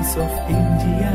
voice of India.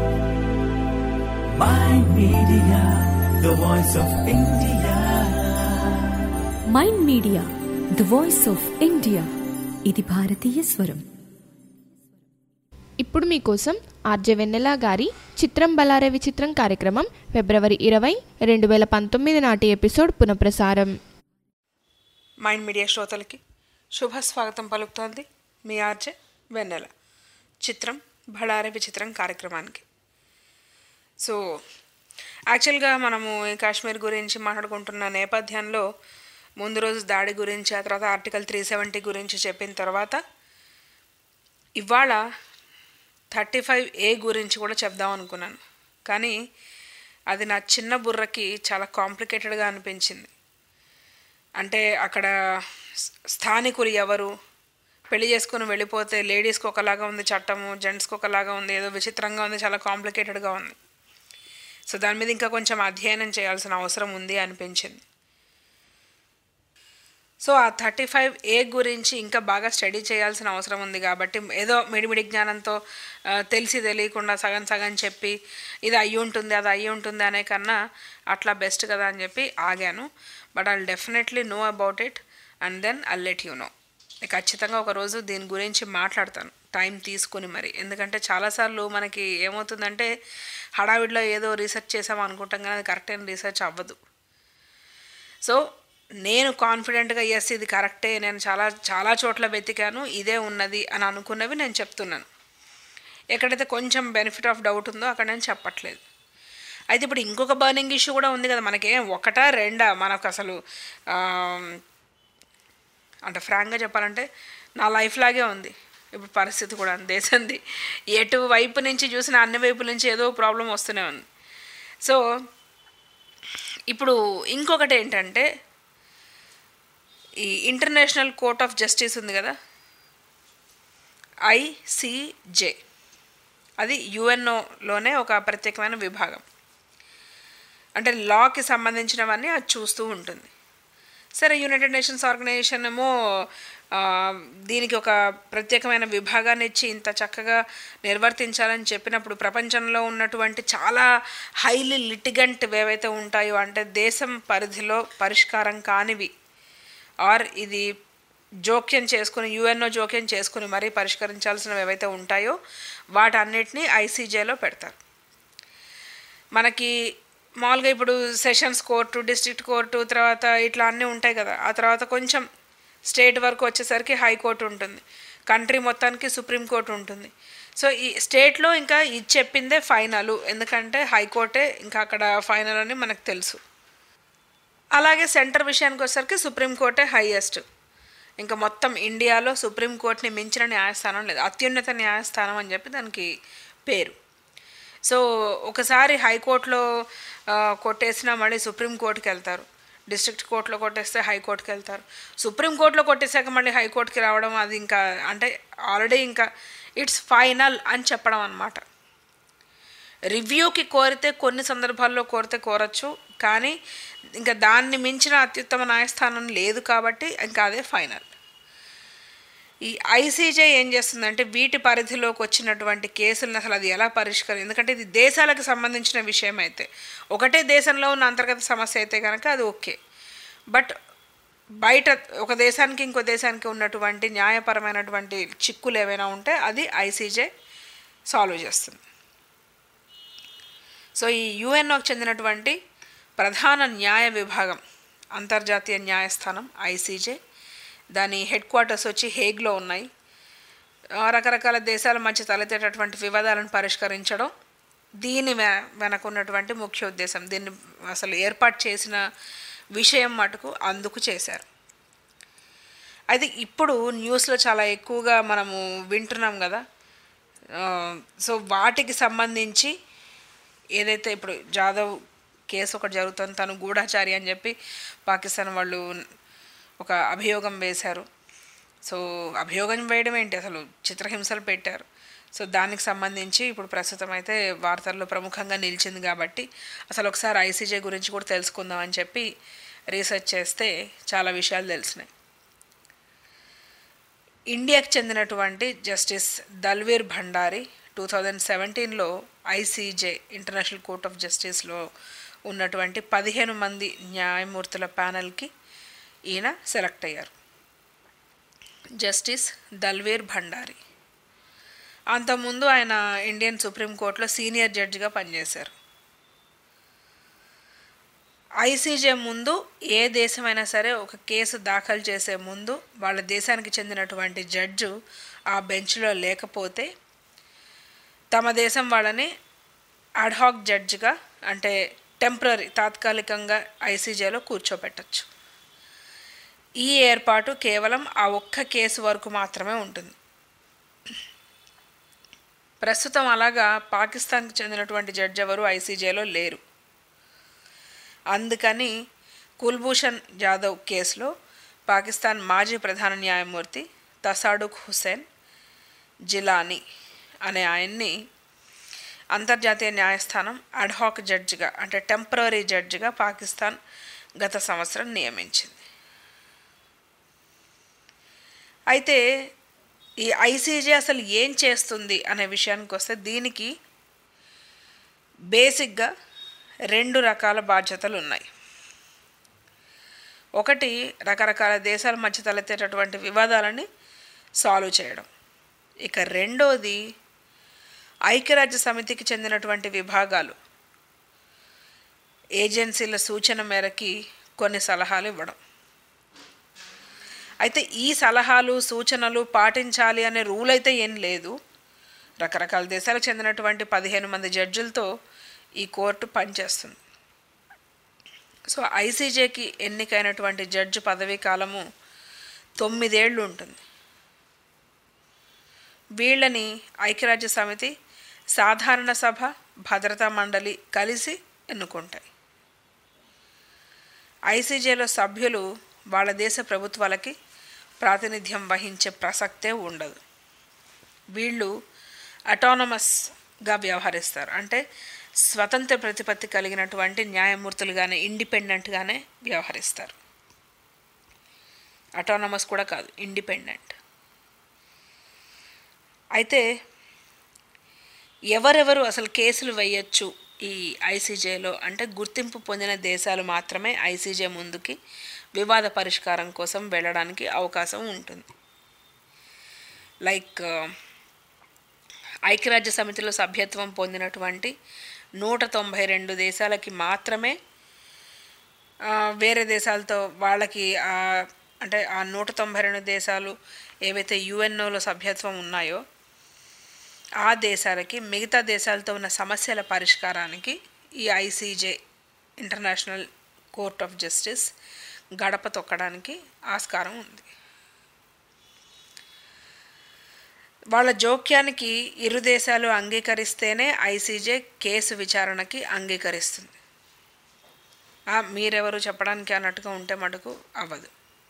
My media, the voice of India. Mind media the voice of India ఇది భారతీయ స్వరం ఇప్పుడు మీకోసం ఆర్జే వెన్నెల గారి చిత్రం బలారే విచిత్రం కార్యక్రమం ఫిబ్రవరి ఇరవై రెండు వేల పంతొమ్మిది నాటి ఎపిసోడ్ పునఃప్రసారం మైండ్ మీడియా శ్రోతలకి శుభ స్వాగతం పలుకుతోంది మీ ఆర్జే వెన్నెల చిత్రం బళారే విచిత్రం కార్యక్రమానికి సో యాక్చువల్గా మనము ఈ కాశ్మీర్ గురించి మాట్లాడుకుంటున్న నేపథ్యంలో ముందు రోజు దాడి గురించి ఆ తర్వాత ఆర్టికల్ త్రీ సెవెంటీ గురించి చెప్పిన తర్వాత ఇవాళ థర్టీ ఫైవ్ ఏ గురించి కూడా చెప్దాం అనుకున్నాను కానీ అది నా చిన్న బుర్రకి చాలా కాంప్లికేటెడ్గా అనిపించింది అంటే అక్కడ స్- స్థానికులు ఎవరు పెళ్లి చేసుకుని వెళ్ళిపోతే లేడీస్కి ఒకలాగా ఉంది చట్టము జెంట్స్కి ఒకలాగా ఉంది ఏదో విచిత్రంగా ఉంది చాలా కాంప్లికేటెడ్గా ఉంది సో దాని మీద ఇంకా కొంచెం అధ్యయనం చేయాల్సిన అవసరం ఉంది అనిపించింది సో ఆ థర్టీ ఫైవ్ ఏ గురించి ఇంకా బాగా స్టడీ చేయాల్సిన అవసరం ఉంది కాబట్టి ఏదో మిడిమిడి జ్ఞానంతో ఆ, తెలిసి తెలియకుండా సగం సగం చెప్పి ఇది అయ్యి ఉంటుంది అది అయ్యి ఉంటుంది అనే కన్నా అట్లా బెస్ట్ కదా అని చెప్పి ఆగాను but I definitely know about it and then I let you know ఖచ్చితంగా ఒకరోజు దీని గురించి మాట్లాడతాను టైం తీసుకుని మరి ఎందుకంటే చాలాసార్లు మనకి ఏమవుతుందంటే హడావిడిలో ఏదో రీసెర్చ్ చేసాం అనుకుంటాం కానీ అది కరెక్ట్ అయిన రీసెర్చ్ అవ్వదు సో నేను కాన్ఫిడెంట్గా ఎస్ ఇది కరెక్టే నేను చాలా చాలా చోట్ల వెతికాను ఇదే ఉన్నది అని అనుకున్నవి నేను చెప్తున్నాను ఎక్కడైతే కొంచెం బెనిఫిట్ ఆఫ్ డౌట్ ఉందో అక్కడ నేను చెప్పట్లేదు అయితే ఇప్పుడు ఇంకొక బర్నింగ్ ఇష్యూ కూడా ఉంది కదా మనకేం ఒకటా రెండా మనకు అసలు ఆ, అంటే ఫ్రాంక్గా చెప్పాలంటే నా లైఫ్ లాగే ఉంది ఇప్పుడు పరిస్థితి కూడా దేశంది ఎటు వైపు నుంచి చూసిన అన్ని వైపుల నుంచి ఏదో ప్రాబ్లం వస్తూనే ఉంది సో ఇప్పుడు ఇంకొకటి ఏంటంటే ఈ ఇంటర్నేషనల్ కోర్ట్ ఆఫ్ జస్టిస్ ఉంది కదా ఐసిజే అది యుఎన్ఓలోనే ఒక ప్రత్యేకమైన విభాగం అంటే లాకి సంబంధించినవన్నీ అది చూస్తూ ఉంటుంది సరే యునైటెడ్ నేషన్స్ ఆర్గనైజేషన్ ఏమో ఆ, దీనికి ఒక ప్రత్యేకమైన విభాగాన్ని ఇచ్చి ఇంత చక్కగా నిర్వర్తించాలని చెప్పినప్పుడు ప్రపంచంలో ఉన్నటువంటి చాలా హైలీ లిటిగెంట్ ఏవైతే ఉంటాయో అంటే దేశం పరిధిలో పరిష్కారం కానివి ఆర్ ఇది జోక్యం చేసుకుని యుఎన్ఓ జోక్యం చేసుకుని మరీ పరిష్కరించాల్సినవి ఏవైతే ఉంటాయో వాటన్నిటిని ఐసీజేలో పెడతారు మనకి మామూలుగా ఇప్పుడు సెషన్స్ కోర్టు డిస్ట్రిక్ట్ కోర్టు తర్వాత ఇట్లా అన్నీ ఉంటాయి కదా ఆ తర్వాత కొంచెం స్టేట్ వరకు వచ్చేసరికి హైకోర్టు ఉంటుంది కంట్రీ మొత్తానికి సుప్రీంకోర్టు ఉంటుంది సో ఈ స్టేట్లో ఇంకా ఇది చెప్పిందే ఫైనల్ ఎందుకంటే హైకోర్టే ఇంకా అక్కడ ఫైనల్ అని మనకు తెలుసు అలాగే సెంటర్ విషయానికి వచ్చేసరికి సుప్రీంకోర్టే హైయెస్ట్ ఇంకా మొత్తం ఇండియాలో సుప్రీంకోర్టుని మించిన న్యాయస్థానం లేదు అత్యున్నత న్యాయస్థానం అని చెప్పి దానికి పేరు సో ఒకసారి హైకోర్టులో ఆ, కొట్టేసినా మళ్ళీ సుప్రీంకోర్టుకి వెళ్తారు డిస్ట్రిక్ట్ కోర్టులో కొట్టేస్తే హైకోర్టుకి వెళ్తారు సుప్రీంకోర్టులో కొట్టేశాక మళ్ళీ హైకోర్టుకి రావడం అది ఇంకా అంటే ఆల్రెడీ ఇంకా ఇట్స్ ఫైనల్ అని చెప్పడం అనమాట రివ్యూకి కోరితే కొన్ని సందర్భాల్లో కోరితే కోరచ్చు కానీ ఇంకా దాన్ని మించిన అత్యుత్తమ న్యాయస్థానం లేదు కాబట్టి ఇంకా అదే ఫైనల్ ఈ ఐసీజే ఏం చేస్తుందంటే వీటి పరిధిలోకి వచ్చినటువంటి కేసులను అసలు అది ఎలా పరిష్కరి ఎందుకంటే ఇది దేశాలకు సంబంధించిన విషయం అయితే ఒకటే దేశంలో ఉన్న అంతర్గత సమస్య అయితే కనుక అది ఓకే బట్ బయట ఒక దేశానికి ఇంకో దేశానికి ఉన్నటువంటి న్యాయపరమైనటువంటి చిక్కులు ఏవైనా ఉంటే అది ఐసీజే సాల్వ్ చేస్తుంది సో ఈ యుఎన్ఓకి చెందినటువంటి ప్రధాన న్యాయ విభాగం అంతర్జాతీయ న్యాయస్థానం ఐసీజే దాని హెడ్ క్వార్టర్స్ వచ్చి హేగ్లో ఉన్నాయి ఆ, రకరకాల దేశాల మధ్య తలెత్తేటటువంటి వివాదాలను పరిష్కరించడం దీని వె వెనక ఉన్నటువంటి ముఖ్య ఉద్దేశం దీన్ని అసలు ఏర్పాటు చేసిన విషయం మటుకు అందుకు చేశారు అయితే ఇప్పుడు న్యూస్లో చాలా ఎక్కువగా మనము వింటున్నాం కదా ఆ, సో వాటికి సంబంధించి ఏదైతే ఇప్పుడు జాదవ్ కేసు ఒకటి జరుగుతుంది తను గూఢాచారి అని చెప్పి పాకిస్తాన్ వాళ్ళు ఒక అభియోగం వేశారు సో అభియోగం వేయడం ఏంటి అసలు చిత్రహింసలు పెట్టారు సో దానికి సంబంధించి ఇప్పుడు ప్రస్తుతం అయితే వార్తల్లో ప్రముఖంగా నిలిచింది కాబట్టి అసలు ఒకసారి ఐసీజే గురించి కూడా తెలుసుకుందాం అని చెప్పి రీసెర్చ్ చేస్తే చాలా విషయాలు తెలిసినాయి ఇండియాకి చెందినటువంటి justice Dalveer Bhandari two thousand సెవెంటీన్లో ఐసీజే ఇంటర్నేషనల్ కోర్ట్ ఆఫ్ జస్టిస్లో ఉన్నటువంటి పదిహేను మంది న్యాయమూర్తుల ప్యానెల్కి ఈయన సెలెక్ట్ అయ్యారు జస్టిస్ దల్వీర్ భండారి అంతకుముందు ఆయన ఇండియన్ సుప్రీంకోర్టులో సీనియర్ జడ్జిగా పనిచేశారు ఐసీజే ముందు ఏ దేశమైనా సరే ఒక కేసు దాఖలు చేసే ముందు వాళ్ళ దేశానికి చెందినటువంటి జడ్జు ఆ బెంచ్లో లేకపోతే తమ దేశం వాళ్ళని అడ్హాక్ జడ్జిగా అంటే టెంపరీ తాత్కాలికంగా ఐసీజేలో కూర్చోపెట్టచ్చు ఈ ఏర్పాటు కేవలం ఆ ఒక్క కేసు వరకు మాత్రమే ఉంటుంది ప్రస్తుతం అలాగా పాకిస్తాన్కి చెందినటువంటి జడ్జి ఎవరు ఐసీజేలో లేరు అందుకని కుల్భూషణ్ జాదవ్ కేసులో పాకిస్తాన్ మాజీ ప్రధాన న్యాయమూర్తి తసాడుక్ హుసేన్ జిలానీ అనే ఆయన్ని అంతర్జాతీయ న్యాయస్థానం అడ్హాక్ జడ్జిగా అంటే టెంపరీ జడ్జిగా పాకిస్తాన్ గత సంవత్సరం నియమించింది అయితే ఈ ఐసీజే అసలు ఏం చేస్తుంది అనే విషయానికి వస్తే దీనికి బేసిక్గా రెండు రకాల బాధ్యతలు ఉన్నాయి ఒకటి రకరకాల దేశాల మధ్య తలెత్తేటటువంటి వివాదాలని సాల్వ్ చేయడం ఇక రెండోది ఐక్యరాజ్య సమితికి చెందినటువంటి విభాగాలు ఏజెన్సీల సూచన మేరకి కొన్ని సలహాలు ఇవ్వడం అయితే ఈ సలహాలు సూచనలు పాటించాలి అనే రూల్ అయితే ఏం లేదు రకరకాల దేశాలకు చెందినటువంటి పదిహేను మంది జడ్జిలతో ఈ కోర్టు పనిచేస్తుంది సో ఐసీజేకి ఎన్నికైనటువంటి జడ్జి పదవీ కాలము తొమ్మిదేళ్ళు ఉంటుంది వీళ్ళని ఐక్యరాజ్య సమితి సాధారణ సభ భద్రతా మండలి కలిసి ఎన్నుకుంటాయి ఐసీజేలో సభ్యులు వాళ్ళ దేశ ప్రభుత్వాలకి ప్రాతినిధ్యం వహించే ప్రసక్తే ఉండదు వీళ్ళు అటానమస్గా వ్యవహరిస్తారు అంటే స్వతంత్ర ప్రతిపత్తి కలిగినటువంటి న్యాయమూర్తులుగానే ఇండిపెండెంట్గానే వ్యవహరిస్తారు అటానమస్ కూడా కాదు ఇండిపెండెంట్ అయితే ఎవరెవరు అసలు కేసులు వేయచ్చు ఈ ఐసీజేలో అంటే గుర్తింపు పొందిన దేశాలు మాత్రమే ఐసీజే ముందుకి వివాద పరిష్కారం కోసం వెళ్ళడానికి అవకాశం ఉంటుంది లైక్ ఐక్యరాజ్య సమితిలో సభ్యత్వం పొందినటువంటి నూట తొంభై రెండు దేశాలకి మాత్రమే ఆ, వేరే దేశాలతో వాళ్ళకి ఆ, అంటే ఆ నూట తొంభై రెండు దేశాలు ఏవైతే యుఎన్ఓలో సభ్యత్వం ఉన్నాయో ఆ దేశాలకి మిగతా దేశాలతో ఉన్న సమస్యల పరిష్కారానికి ఈ ICJ international court of justice గడప తొక్కడానికి ఆస్కారం ఉంది వాళ్ళ జోక్యానికి ఇరు దేశాలు అంగీకరిస్తేనే ఐసీజే కేసు విచారణకి అంగీకరిస్తుంది ఆ, మీరెవరు చెప్పడానికి అన్నట్టుగా ఉంటే మటుకు అవ్వదు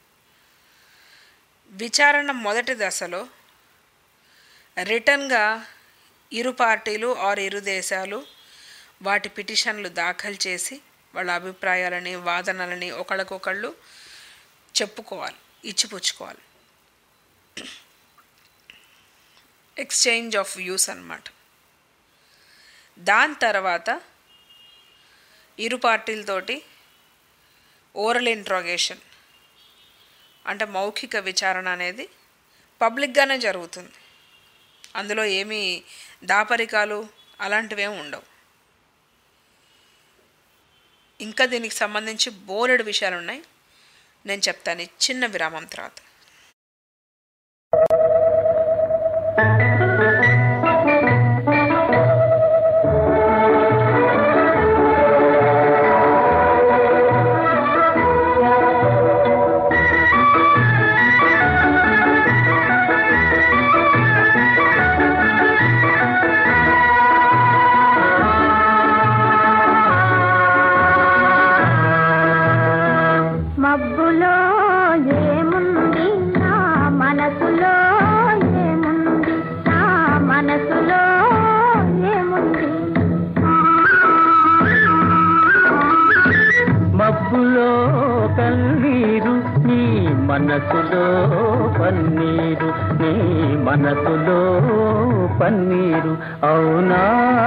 విచారణ మొదటి దశలో రిటర్న్గా ఇరు పార్టీలు ఆర్ ఇరు దేశాలు వాటి పిటిషన్లు దాఖలు చేసి వాళ్ళ అభిప్రాయాలని వాదనలని ఒకళ్ళకొకళ్ళు చెప్పుకోవాలి ఇచ్చిపుచ్చుకోవాలి ఎక్స్చేంజ్ ఆఫ్ వ్యూస్ అన్నమాట దాని తర్వాత ఇరు పార్టీలతోటి ఓరల్ ఇంట్రాగేషన్ అంటే మౌఖిక విచారణ అనేది పబ్లిక్గానే జరుగుతుంది అందులో ఏమీ దాపరికాలు అలాంటివేమి ఉండవు ఇంకా దీనికి సంబంధించి బోలెడు విషయాలు ఉన్నాయి నేను చెప్తాను ఈ చిన్న విరామం తర్వాత మబ్బులో ఏముంది నా మనసులో ఏముంది నా మనసులో ఏముంది మబ్బులో కన్నీరు నీ మనసులో పన్నీరు నీ మనసులో పన్నీరు అవునా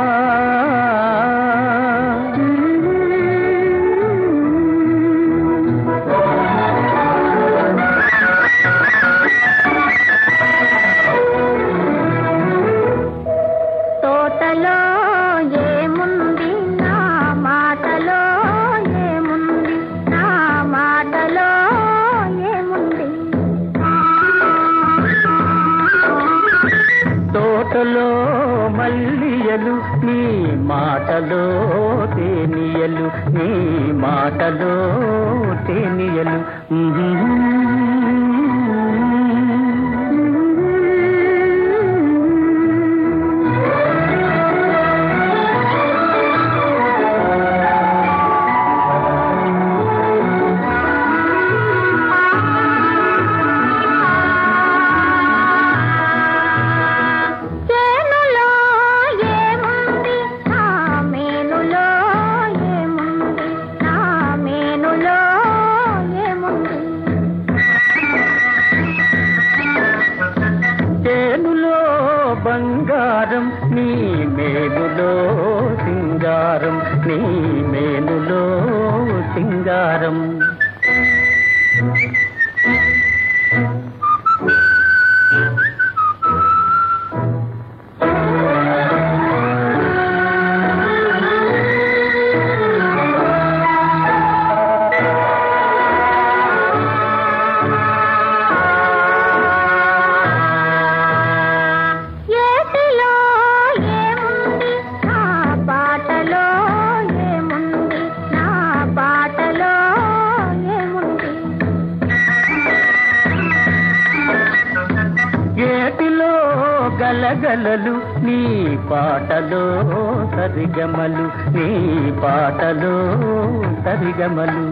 తోటలో ఏముంది నా మాటలో ఏముంది నా మాటలో ఏముంది తోటలో మల్లియలు నీ మాటలో తేనియలు నీ మాటలో తేనియలు చేనులో ఏముంది నా మేనులో ఏముంది నా మేనులో ఏముంది చేనులో బంగారం నీ మేలులో సింగారం నీ మేలులో సింగారం ఏటిలో ఏముంది నా బాటలో ఏముంది నా బాటలో ఏముంది ఏటిలో గలగలలు నీ పాటలో సరిగమలు నీ పాటలో సరిగమలు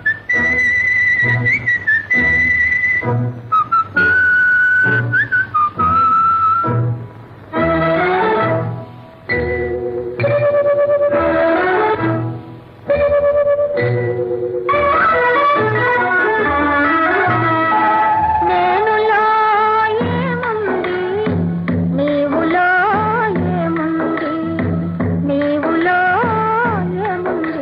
నేనులో ఏముంది నీవులో ఏముంది నీవులో ఏముంది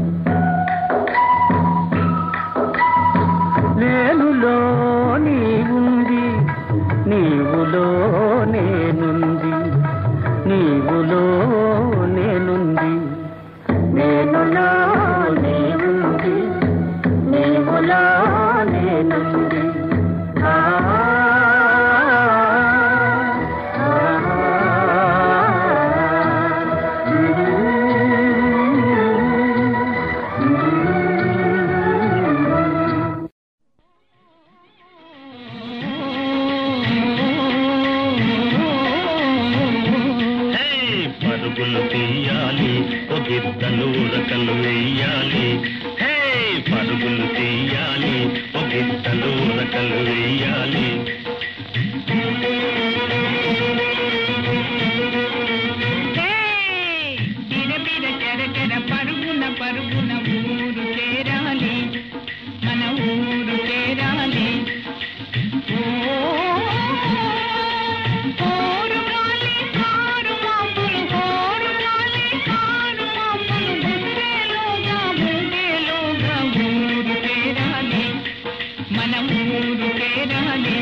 నేనులో నీవుంది నీవులో నేనుంది నీవులో నేనుంది నేనులో నీవుంది నీవులో నేనుంది ఆ, హే, పరుగులు తీయాలి ఒగిద్దలు ఉరకలు వేయాలి హే పరుగులు తీయాలి ఒగిద్దలు ఉరకలు వేయాలి బిర చెర చెర పరుగున పరుగున ఊరు చేరాలి మన ఊరు చేరాలి ఓరు గాలి కారు మాపులు ఓరు గాలి కారు మాపులు ముట్టేలోగా ముట్టేలోగా ఊరు చేరాలి మన ఊరు చేరాలి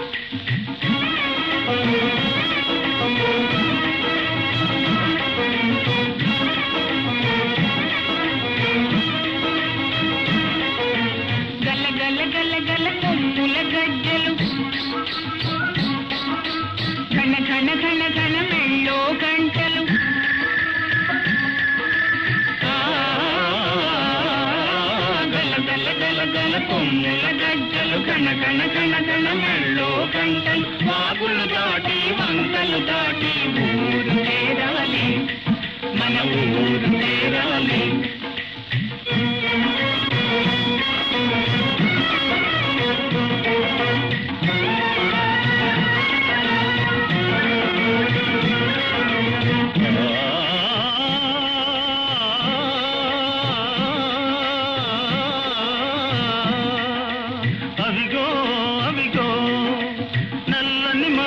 గల గల గల గల కొమ్ముల గజ్జలు ఘన ఘన ఘన ఘన మెళ్ళో గంటలు ఆ, గల గల గల గల కొమ్ముల గజ్జలు గణ గణ గణ గణ మెళ్ళో గంటలు వాగులు దాటి వంకలు దాటి ఊరు చేరాలి మన ఊరు చేరాలి అవిగో అవిగో నల్లని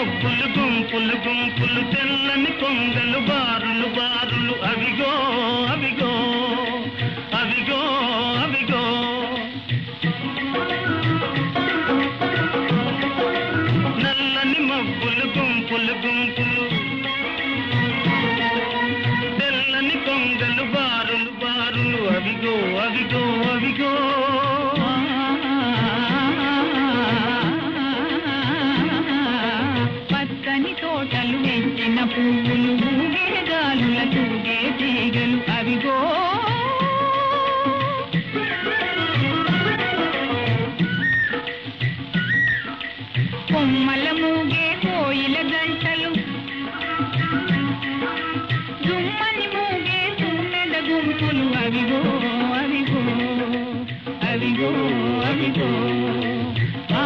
చూపులు అవిగో అవిగో అవిగో అవిగో ఆ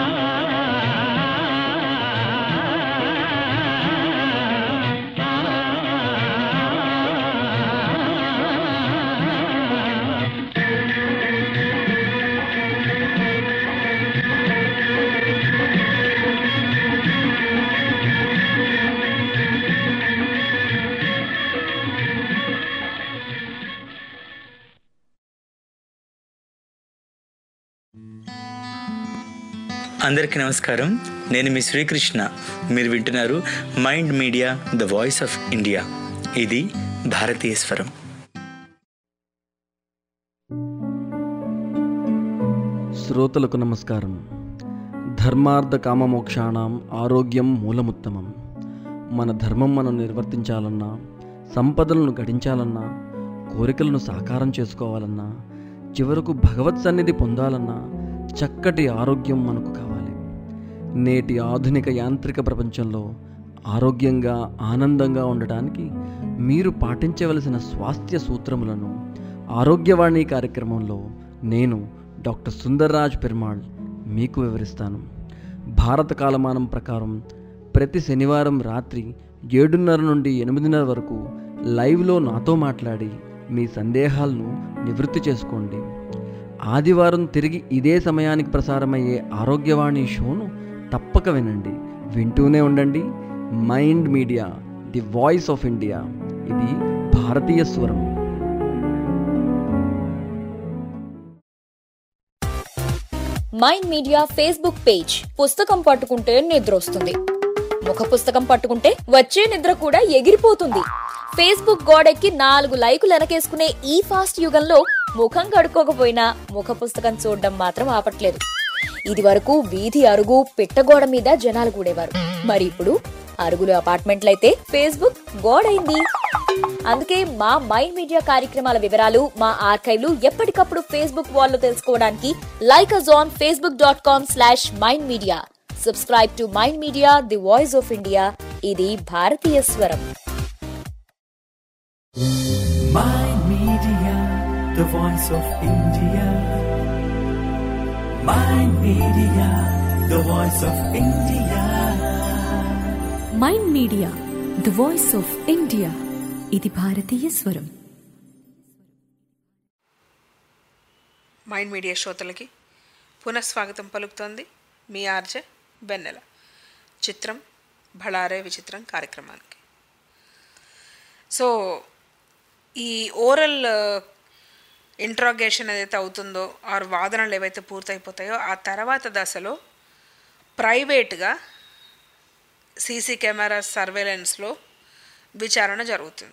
అందరికీ నమస్కారం నేను మీ శ్రీకృష్ణ మీరు వింటున్నారు mind media the voice of India ఇది భారతీయ స్వరం శ్రోతలకు నమస్కారం ధర్మార్థ కామమోక్షాణం ఆరోగ్యం మూలముత్తమం మన ధర్మం మనం నిర్వర్తించాలన్నా సంపదలను గడించాలన్నా కోరికలను సాకారం చేసుకోవాలన్నా చివరకు భగవత్ సన్నిధి పొందాలన్నా చక్కటి ఆరోగ్యం మనకు కావాలి నేటి ఆధునిక యాంత్రిక ప్రపంచంలో ఆరోగ్యంగా ఆనందంగా ఉండటానికి మీరు పాటించవలసిన స్వాస్థ్య సూత్రములను ఆరోగ్యవాణి కార్యక్రమంలో నేను డాక్టర్ సుందర్రాజ్ పెరుమాళ్ మీకు వివరిస్తాను భారత కాలమానం ప్రకారం ప్రతి శనివారం రాత్రి ఏడున్నర నుండి ఎనిమిదిన్నర వరకు లైవ్లో నాతో మాట్లాడి మీ సందేహాలను నివృత్తి చేసుకోండి ఆదివారం తిరిగి ఇదే సమయానికి ప్రసారమయ్యే ఆరోగ్యవాణి షోను తప్పక వినండి వింటూనే ఉండండి mind media the voice of India ఇది భారతీయ స్వరం మైండ్ మీడియా ఫేస్బుక్ పేజ్ పుస్తకం పట్టుకుంటే నిద్ర వస్తుంది ముఖ పుస్తకం పట్టుకుంటే వచ్చే నిద్ర కూడా ఎగిరిపోతుంది ఫేస్బుక్ గోడెక్కి నాలుగు లైకులు వెనకేసుకునే ఈ ఫాస్ట్ యుగంలో ముఖం కడుక్కోకపోయినా ముఖ పుస్తకం చూడడం మాత్రం ఆపట్లేదు ఇది వరకు వీధి అరుగు పిట్టగోడ మీద జనాలు కూడేవారు మరి ఇప్పుడు అరుగులు అపార్ట్మెంట్లయితే ఫేస్బుక్ గోడైంది అందుకే మా మైండ్ మీడియా కార్యక్రమాల వివరాలు మా ఆర్కైవ్లు ఎప్పటికప్పుడు ఫేస్బుక్ వాల్లో తెలుసుకోవడానికి like us on Facebook dot com slash mind media subscribe to mind media the voice of India ఇది భారతీయ స్వరం Mind Media, the voice of India. Mind Media, the voice of India. Mind media the voice of India ఇది భారతీయ స్వరం mind media శ్రోతలకి పునఃస్వాగతం పలుకుతోంది మీ RJ బెన్నెల చిత్రం భళారే విచిత్రం కార్యక్రమానికి సో ఈ ఓరల్ ఇంట్రాగేషన్ ఏదైతే అవుతుందో ఆరు వాదనలు ఏవైతే పూర్తయిపోతాయో ఆ తర్వాత దశలో ప్రైవేట్గా సీసీ కెమెరా సర్వేలెన్స్లో విచారణ జరుగుతుంది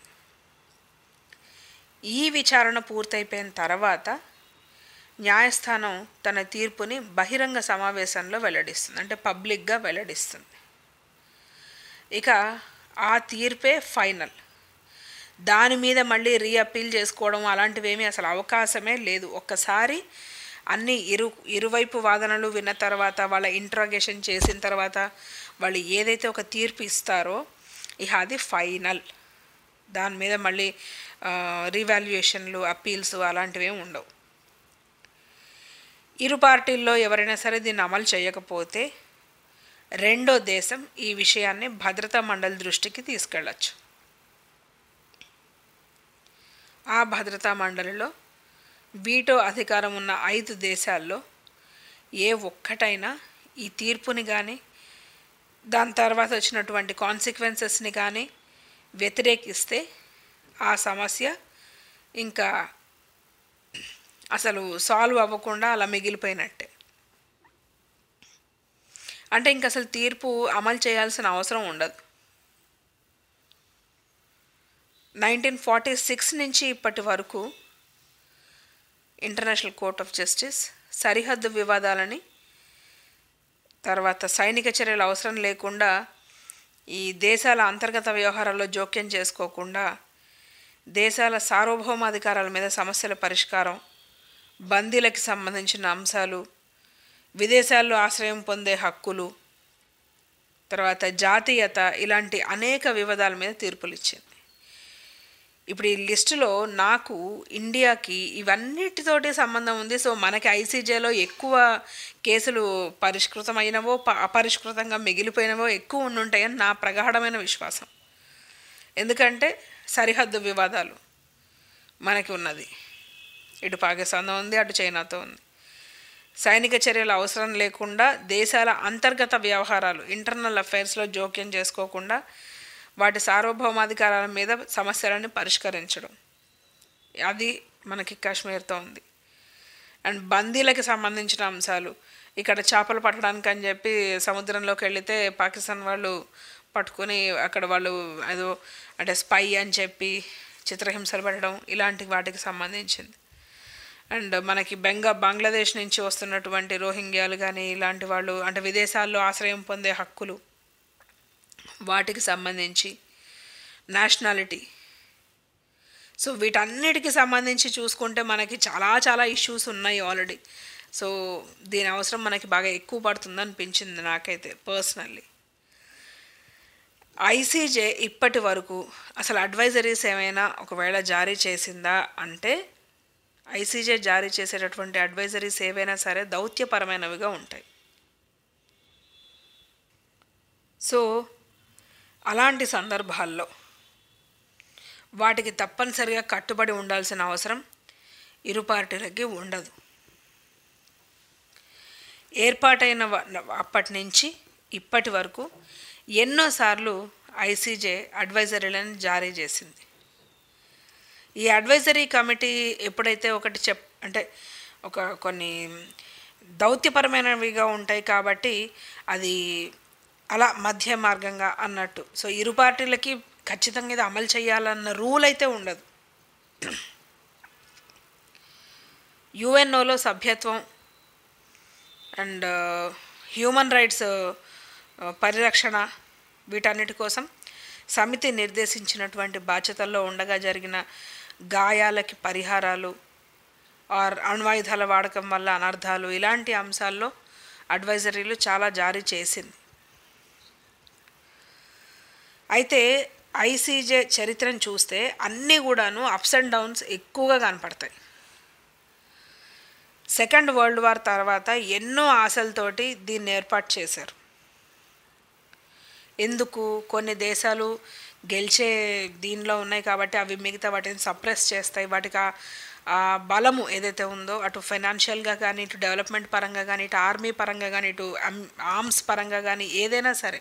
ఈ విచారణ పూర్తయిపోయిన తర్వాత న్యాయస్థానం తన తీర్పుని బహిరంగ సమావేశంలో వెల్లడిస్తుంది అంటే పబ్లిక్గా వెల్లడిస్తుంది ఇక ఆ తీర్పే ఫైనల్ దాని మీద మళ్ళీ రీఅపీల్ చేసుకోవడం అలాంటివి ఏమీ అసలు అవకాశమే లేదు ఒక్కసారి అన్ని ఇరు ఇరువైపు వాదనలు విన్న తర్వాత వాళ్ళ ఇంట్రాగేషన్ చేసిన తర్వాత వాళ్ళు ఏదైతే ఒక తీర్పు ఇస్తారో ఇక అది ఫైనల్ దాని మీద మళ్ళీ రీవాల్యుయేషన్లు అప్పీల్స్ అలాంటివి ఏమి ఉండవు ఇరు పార్టీల్లో ఎవరైనా సరే దీన్ని అమలు చేయకపోతే రెండో దేశం ఈ విషయాన్ని భద్రతా మండలి దృష్టికి తీసుకెళ్ళచ్చు ఆ భద్రతా మండలిలో వీటో అధికారం ఉన్న ఐదు దేశాల్లో ఏ ఒక్కటైనా ఈ తీర్పుని కానీ దాని తర్వాత వచ్చినటువంటి కాన్సిక్వెన్సెస్ని కానీ వ్యతిరేకిస్తే ఆ సమస్య ఇంకా అసలు సాల్వ్ అవ్వకుండా అలా మిగిలిపోయినట్టే అంటే ఇంక అసలు తీర్పు అమలు చేయాల్సిన అవసరం ఉండదు నైన్టీన్ ఫార్టీ సిక్స్ నుంచి ఇప్పటి వరకు ఇంటర్నేషనల్ కోర్ట్ ఆఫ్ జస్టిస్ సరిహద్దు వివాదాలని తర్వాత సైనిక చర్యలు అవసరం లేకుండా ఈ దేశాల అంతర్గత వ్యవహారాల్లో జోక్యం చేసుకోకుండా దేశాల సార్వభౌమాధికారాల మీద సమస్యల పరిష్కారం బందీలకి సంబంధించిన అంశాలు విదేశాల్లో ఆశ్రయం పొందే హక్కులు తర్వాత జాతీయత ఇలాంటి అనేక వివాదాల మీద తీర్పులు ఇచ్చింది ఇప్పుడు ఈ లిస్టులో నాకు ఇండియాకి ఇవన్నిటితోటి సంబంధం ఉంది సో మనకి ఐసీజేలో ఎక్కువ కేసులు పరిష్కృతమైనవో ప- అపరిష్కృతంగా మిగిలిపోయినవో ఎక్కువ ఉండుంటాయని నా ప్రగాఢమైన విశ్వాసం ఎందుకంటే సరిహద్దు వివాదాలు మనకి ఉన్నది ఇటు పాకిస్తాన్తో ఉంది అటు చైనాతో ఉంది సైనిక చర్యలు అవసరం లేకుండా దేశాల అంతర్గత వ్యవహారాలు ఇంటర్నల్ అఫైర్స్లో జోక్యం చేసుకోకుండా వాటి సార్వభౌమాధికారాల మీద సమస్యలను పరిష్కరించడం అది మనకి కాశ్మీర్తో ఉంది అండ్ బందీలకి సంబంధించిన అంశాలు ఇక్కడ చేపలు పట్టడానికి అని చెప్పి సముద్రంలోకి వెళితే పాకిస్తాన్ వాళ్ళు పట్టుకొని అక్కడ వాళ్ళు ఏదో అంటే స్పై అని చెప్పి చిత్రహింసలు పెట్టడం ఇలాంటి వాటికి సంబంధించింది అండ్ మనకి బెంగా బంగ్లాదేశ్ నుంచి వస్తున్నటువంటి రోహింగ్యాలు కానీ ఇలాంటి వాళ్ళు అంటే విదేశాల్లో ఆశ్రయం పొందే హక్కులు వాటికి సంబంధించి నేషనాలిటీ సో వీటన్నిటికి సంబంధించి చూసుకుంటే మనకి చాలా చాలా ఇష్యూస్ ఉన్నాయి ఆల్రెడీ సో దీని అవసరం మనకి బాగా ఎక్కువ పడుతుంది అనిపించింది నాకైతే పర్సనల్లీ ఐసీజే ఇప్పటి వరకు అసలు అడ్వైజరీస్ ఏమైనా ఒకవేళ జారీ చేసిందా అంటే ఐసీజే జారీ చేసేటటువంటి అడ్వైజరీస్ ఏవైనా సరే దౌత్యపరమైనవిగా ఉంటాయి సో అలాంటి సందర్భాల్లో వాటికి తప్పనిసరిగా కట్టుబడి ఉండాల్సిన అవసరం ఇరు పార్టీలకి ఉండదు ఏర్పాటైన వ- అప్పటి నుంచి ఇప్పటి వరకు ఎన్నోసార్లు ఐసీజే అడ్వైజరీలను జారీ చేసింది ఈ అడ్వైజరీ కమిటీ ఎప్పుడైతే ఒకటి చెప్ అంటే ఒక కొన్ని దౌత్యపరమైనవిగా ఉంటాయి కాబట్టి అది అలా మధ్య మార్గంగా అన్నట్టు సో ఇరు పార్టీలకి ఖచ్చితంగా ఇది అమలు చేయాలన్న రూల్ అయితే ఉండదు యుఎన్ఓలో సభ్యత్వం అండ్ హ్యూమన్ రైట్స్ పరిరక్షణ వీటన్నిటి కోసం సమితి నిర్దేశించినటువంటి బాధ్యతల్లో ఉండగా జరిగిన గాయాలకి పరిహారాలు ఆర్ అణ్వాయుధాల వాడకం వల్ల అనర్థాలు ఇలాంటి అంశాల్లో అడ్వైజరీలు చాలా జారీ చేసింది అయితే ఐసీజే చరిత్రను చూస్తే అన్నీ కూడాను అప్స్ అండ్ డౌన్స్ ఎక్కువగా కనపడతాయి సెకండ్ వరల్డ్ వార్ తర్వాత ఎన్నో ఆశలతోటి దీన్ని ఏర్పాటు చేశారు ఎందుకు కొన్ని దేశాలు గెలిచే దీనిలో ఉన్నాయి కాబట్టి అవి మిగతా వాటిని సప్రెస్ చేస్తాయి వాటికి ఆ- ఆ బలము ఏదైతే ఉందో అటు ఫైనాన్షియల్గా కానీ ఇటు డెవలప్మెంట్ పరంగా కానీ ఇటు ఆర్మీ పరంగా కానీ ఇటు ఆర్మ్స్ పరంగా కానీ ఏదైనా సరే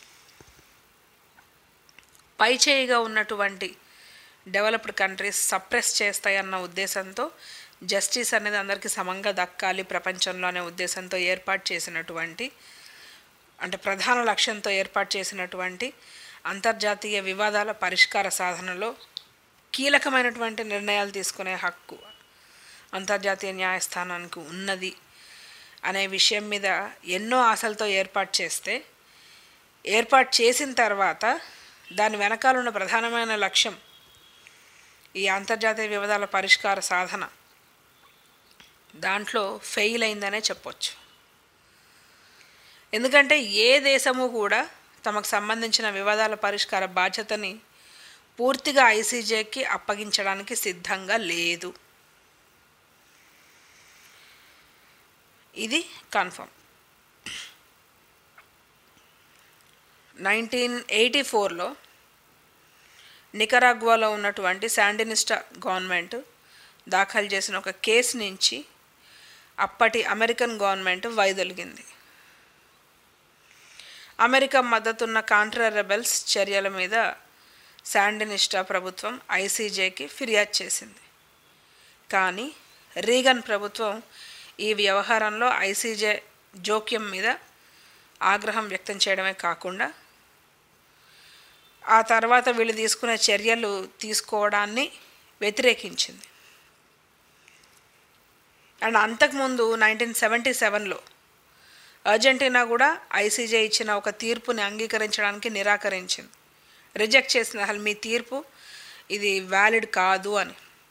పైచేయిగా ఉన్నటువంటి డెవలప్డ్ కంట్రీస్ సప్రెస్ చేస్తాయన్న ఉద్దేశంతో జస్టిస్ అనేది అందరికీ సమంగా దక్కాలి ప్రపంచంలో అనే ఉద్దేశంతో ఏర్పాటు చేసినటువంటి అంటే ప్రధాన లక్ష్యంతో ఏర్పాటు చేసినటువంటి అంతర్జాతీయ వివాదాల పరిష్కార సాధనలో కీలకమైనటువంటి నిర్ణయాలు తీసుకునే హక్కు అంతర్జాతీయ న్యాయస్థానానికి ఉన్నది అనే విషయం మీద ఎన్నో ఆశలతో ఏర్పాటు చేస్తే ఏర్పాటు చేసిన తర్వాత దాని వెనకాల ఉన్న ప్రధానమైన లక్ష్యం ఈ అంతర్జాతీయ వివాదాల పరిష్కార సాధన దాంట్లో ఫెయిల్ అయిందనే చెప్పొచ్చు ఎందుకంటే ఏ దేశము కూడా తమకు సంబంధించిన వివాదాల పరిష్కార బాధ్యతని పూర్తిగా ఐసీజేకి అప్పగించడానికి సిద్ధంగా లేదు ఇది కన్ఫర్మ్ నైన్టీన్ ఎయిటీ ఫోర్లో నికరాగ్వాలో ఉన్నటువంటి శాండినిస్టా గవర్నమెంట్ దాఖలు చేసిన ఒక కేసు నుంచి అప్పటి అమెరికన్ గవర్నమెంట్ వైదొలిగింది అమెరికా మద్దతున్న కాంట్రా రెబెల్స్ చర్యల మీద శాండినిస్టా ప్రభుత్వం ఐసీజేకి ఫిర్యాదు చేసింది కానీ రీగన్ ప్రభుత్వం ఈ వ్యవహారంలో ఐసీజే జోక్యం మీద ఆగ్రహం వ్యక్తం చేయడమే కాకుండా ఆ తర్వాత వీళ్ళు తీసుకునే చర్యలు తీసుకోవడాన్ని వ్యతిరేకించింది అండ్ అంతకుముందు నైన్టీన్ సెవెంటీ సెవెన్లో అర్జెంటీనా కూడా ఐసీజే ఇచ్చిన ఒక తీర్పుని అంగీకరించడానికి నిరాకరించింది రిజెక్ట్ చేసిన అసలు మీ తీర్పు ఇది వ్యాలిడ్ కాదు అని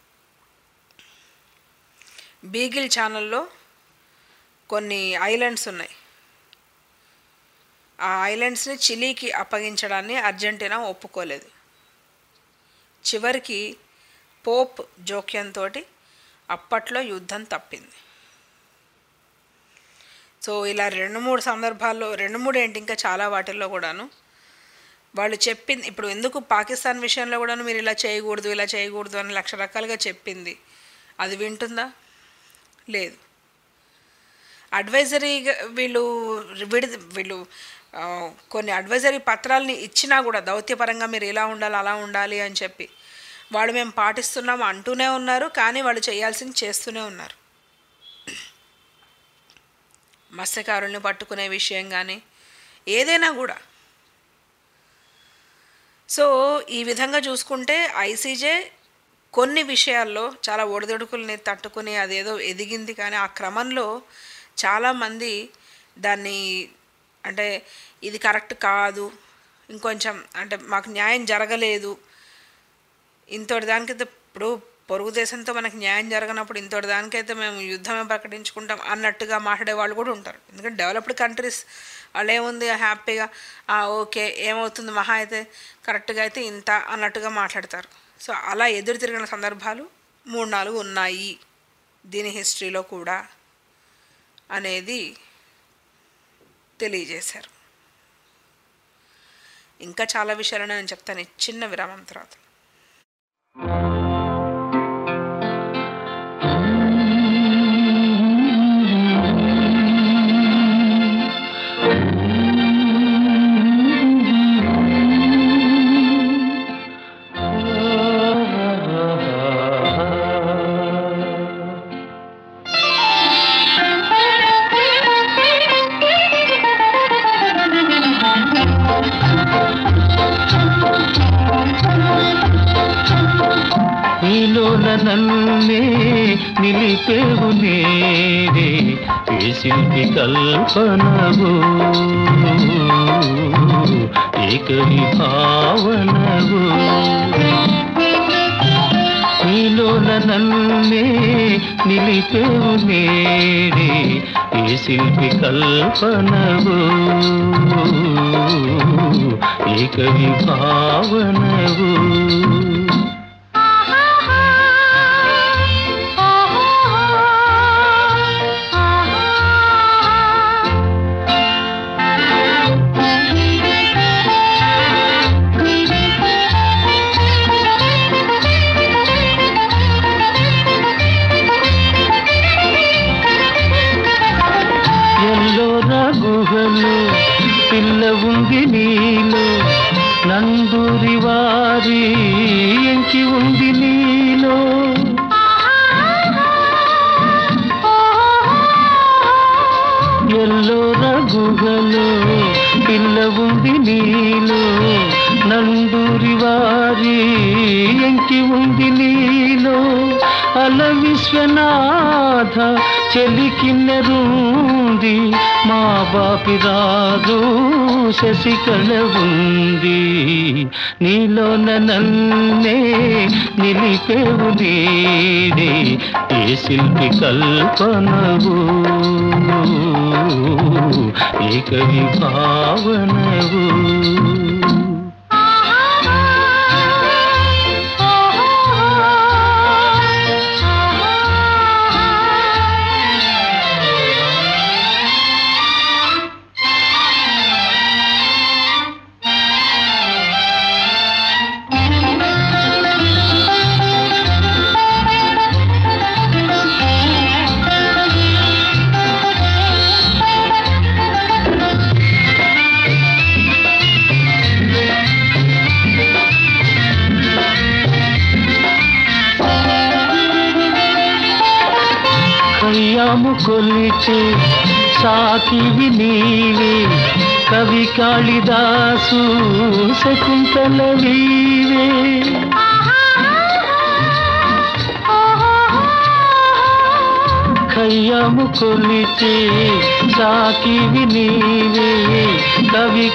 బీగిల్ ఛానల్లో కొన్ని ఐలాండ్స్ ఉన్నాయి ఆ ఐలాండ్స్ని చిలీకి అప్పగించడాన్ని అర్జెంటీనా ఒప్పుకోలేదు చివరికి పోప్ జోక్యంతో అప్పట్లో యుద్ధం తప్పింది సో ఇలా రెండు మూడు సందర్భాల్లో రెండు మూడు ఏంటి ఇంకా చాలా వాటిల్లో కూడాను వాళ్ళు చెప్పింది ఇప్పుడు ఎందుకు పాకిస్తాన్ విషయంలో కూడాను మీరు ఇలా చేయకూడదు ఇలా చేయకూడదు అని లక్ష రకాలుగా చెప్పింది అది వింటుందా లేదు అడ్వైజరీ వీళ్ళు విడి వీళ్ళు ఆ, కొన్ని అడ్వైజరీ పత్రాలని ఇచ్చినా కూడా దౌత్యపరంగా మీరు ఇలా ఉండాలి అలా ఉండాలి అని చెప్పి వాళ్ళు మేము పాటిస్తున్నాం అంటూనే ఉన్నారు కానీ వాళ్ళు చేయాల్సింది చేస్తూనే ఉన్నారు మత్స్యకారుల్ని పట్టుకునే విషయం కానీ ఏదైనా కూడా సో ఈ విధంగా చూసుకుంటే ఐసీజే కొన్ని విషయాల్లో చాలా ఒడిదొడుకుల్ని తట్టుకుని అదేదో ఎదిగింది కానీ ఆ క్రమంలో చాలామంది దాన్ని అంటే ఇది కరెక్ట్ కాదు ఇంకొంచెం అంటే మాకు న్యాయం జరగలేదు ఇంతటి దానికైతే ఇప్పుడు పొరుగు దేశంతో మనకి న్యాయం జరగనప్పుడు ఇంతటి దానికైతే మేము యుద్ధమే ప్రకటించుకుంటాం అన్నట్టుగా మాట్లాడే వాళ్ళు కూడా ఉంటారు ఎందుకంటే డెవలప్డ్ కంట్రీస్ వాళ్ళు ఏముంది హ్యాపీగా "ఆ, ఓకే ఏమవుతుంది మహా అయితే కరెక్ట్గా అయితే ఇంత అన్నట్టుగా మాట్లాడతారు సో అలా ఎదురు తిరిగిన సందర్భాలు మూడు నాలుగు ఉన్నాయి దీని హిస్టరీలో కూడా అనేది తెలియజేశారు ఇంకా చాలా విషయాలు నేను చెప్తాను ఈ చిన్న విరామం తర్వాత నీలోన నన్నే నిలిపేవు నేరే ఏ శిల్పి కల్పనవు ఏకరి భావనవు నీలోన నన్నే నిలిపేవు నేరే ఏ శిల్పి కల్పనవు ఏకరి భావనవు ఎల్లోర గుహలు పిల్ల ఉంది నీలో నందూరి వారి ఎంకి ఉంది నీలో ఎల్లోర గుహలు పిల్ల ఉంది నీలో నందూరి వారి ఎంకి ఉంది నీలో అల విశ్వనాథ చెలికిన్నరుంది మా బాపి రాజు శశికళ ఉంది నీలోన నన్నే నిలిపేవు నీడే ఏ శిల్పి కల్పనవు ఏ కవి భావనవు కయ్యాము కొలిచే సాకివి నీవే కవి కాళిదాసు శకుంతల వీవే కయ్యాము కొలిచే సాకివి నీవే కవి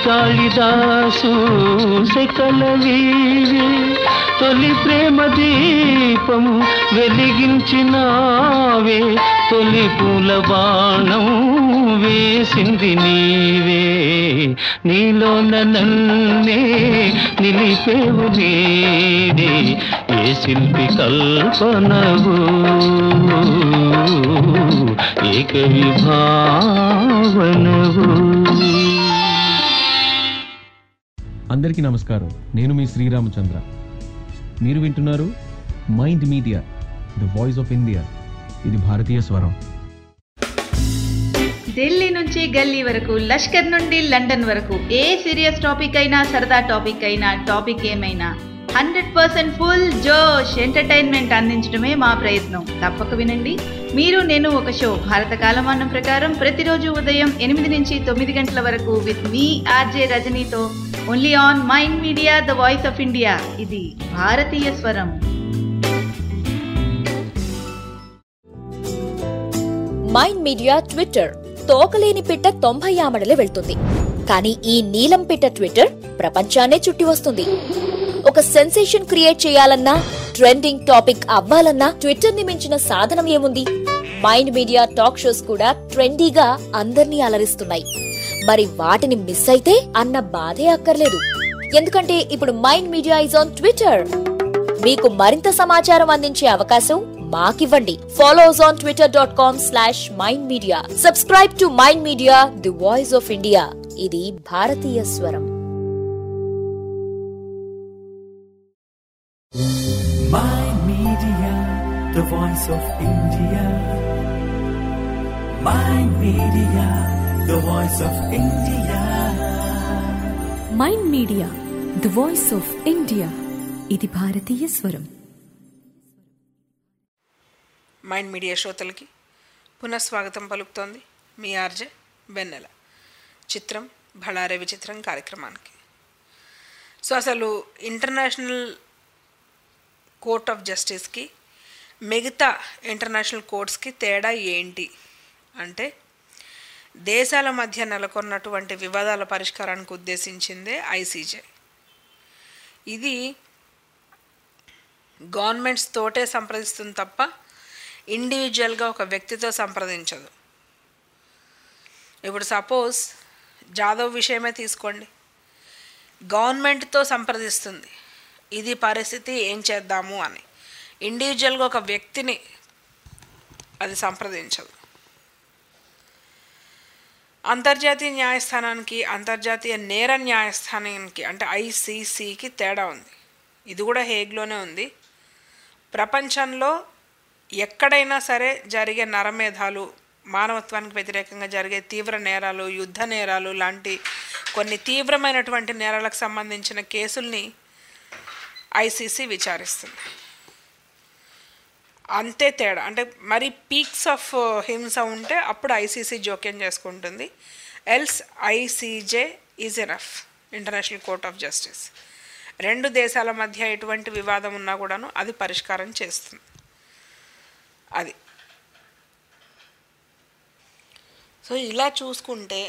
కాళిదాసు శకల వీవే తొలి ప్రేమ దీప దీపం వెలిగించినావే తొలి పూల బాణం వేసింది నీవే నీలోన నన్నే నిలిపేవు నీడే ఏ శిల్పి కల్పనవు ఏ కవి భావనవు అందరికీ నమస్కారం నేను మీ శ్రీరామచంద్ర మీరు వింటున్నారు mind media the voice of India ఇది భారతీయ స్వరం ఢిల్లీ నుంచి గల్లీ వరకు లష్కర్ నుండి లండన్ వరకు ఏ సీరియస్ టాపిక్ అయినా సరదా టాపిక్ అయినా టాపిక్ ఏమైనా హండ్రెడ్ పర్సెంట్ ఫుల్ జోష్ ఎంటర్టైన్మెంట్ అందించడమే మా ప్రయత్నం తప్పక వినండి మీరు నేను ఒక షో భారత కాలమానం ప్రకారం ప్రతిరోజు ఉదయం ఎనిమిది నుంచి తొమ్మిది గంటల వరకు విత్ మీ ఆర్జే రజనీతో only on mind media the voice of India ఇది భారతీయ స్వరం మైండ్ మీడియా ట్విట్టర్ తోకలేని పిట్ట తొంభై ఆమడలే వెళ్తుంది కానీ ఈ నీలం పిట్ట ట్విట్టర్ ప్రపంచాన్నే చుట్టి వస్తుంది ఒక సెన్సేషన్ క్రియేట్ చేయాలన్నా ట్రెండింగ్ టాపిక్ అవ్వాలన్నా ట్విట్టర్ ని మించిన సాధనం ఏముంది మైండ్ మీడియా టాక్ షోస్ కూడా ట్రెండీగా అందర్నీ అలరిస్తున్నాయి మరి వాటిని మిస్ అయితే అన్న బాధే అక్కర్లేదు ఎందుకంటే ఇప్పుడు mind media is on Twitter మీకు మరింత సమాచారం అందించే అవకాశం మాకివ్వండి follows on Twitter dot com slash mind media subscribe to mind media the voice of India ఇది భారతీయ స్వరం Mind Media, the voice of India. Mind Media, the voice of India. Mind media the voice of India ఇది భారతీయ స్వరం mind media శ్రోతలకి పునఃస్వాగతం పలుకుతోంది మీ RJ వెన్నెల చిత్రం భళారే విచిత్రం కార్యక్రమానికి సో అసలు ఇంటర్నేషనల్ కోర్ట్ ఆఫ్ జస్టిస్కి మిగతా ఇంటర్నేషనల్ కోర్ట్స్కి తేడా ఏంటి అంటే దేశాల మధ్య నెలకొన్నటువంటి వివాదాల పరిష్కారానికి ఉద్దేశించిందే ఐసీజే ఇది గవర్నమెంట్స్ తోటే సంప్రదిస్తుంది తప్ప ఇండివిజువల్గా ఒక వ్యక్తితో సంప్రదించదు ఇప్పుడు సపోజ్ జాదవ్ విషయమే తీసుకోండి గవర్నమెంట్తో సంప్రదిస్తుంది ఇది పరిస్థితి ఏం చేద్దాము అని ఇండివిజువల్గా ఒక వ్యక్తిని అది సంప్రదించదు అంతర్జాతీయ న్యాయస్థానానికి అంతర్జాతీయ నేర న్యాయస్థానానికి అంటే ఐసీసీకి తేడా ఉంది ఇది కూడా హేగ్లోనే ఉంది ప్రపంచంలో ఎక్కడైనా సరే జరిగే నరమేధాలు మానవత్వానికి వ్యతిరేకంగా జరిగే తీవ్ర నేరాలు యుద్ధ నేరాలు లాంటి కొన్ని తీవ్రమైనటువంటి నేరాలకు సంబంధించిన కేసుల్ని ఐసీసీ విచారిస్తుంది అంతే తేడా అంటే మరి పీక్స్ ఆఫ్ హింస ఉంటే అప్పుడు ఐసీసీ జోక్యం చేసుకుంటుంది else ICJ is enough international court of justice రెండు దేశాల మధ్య ఎటువంటి వివాదం ఉన్నా కూడాను అది పరిష్కారం చేస్తుంది అది సో ఇలా చూసుకుంటే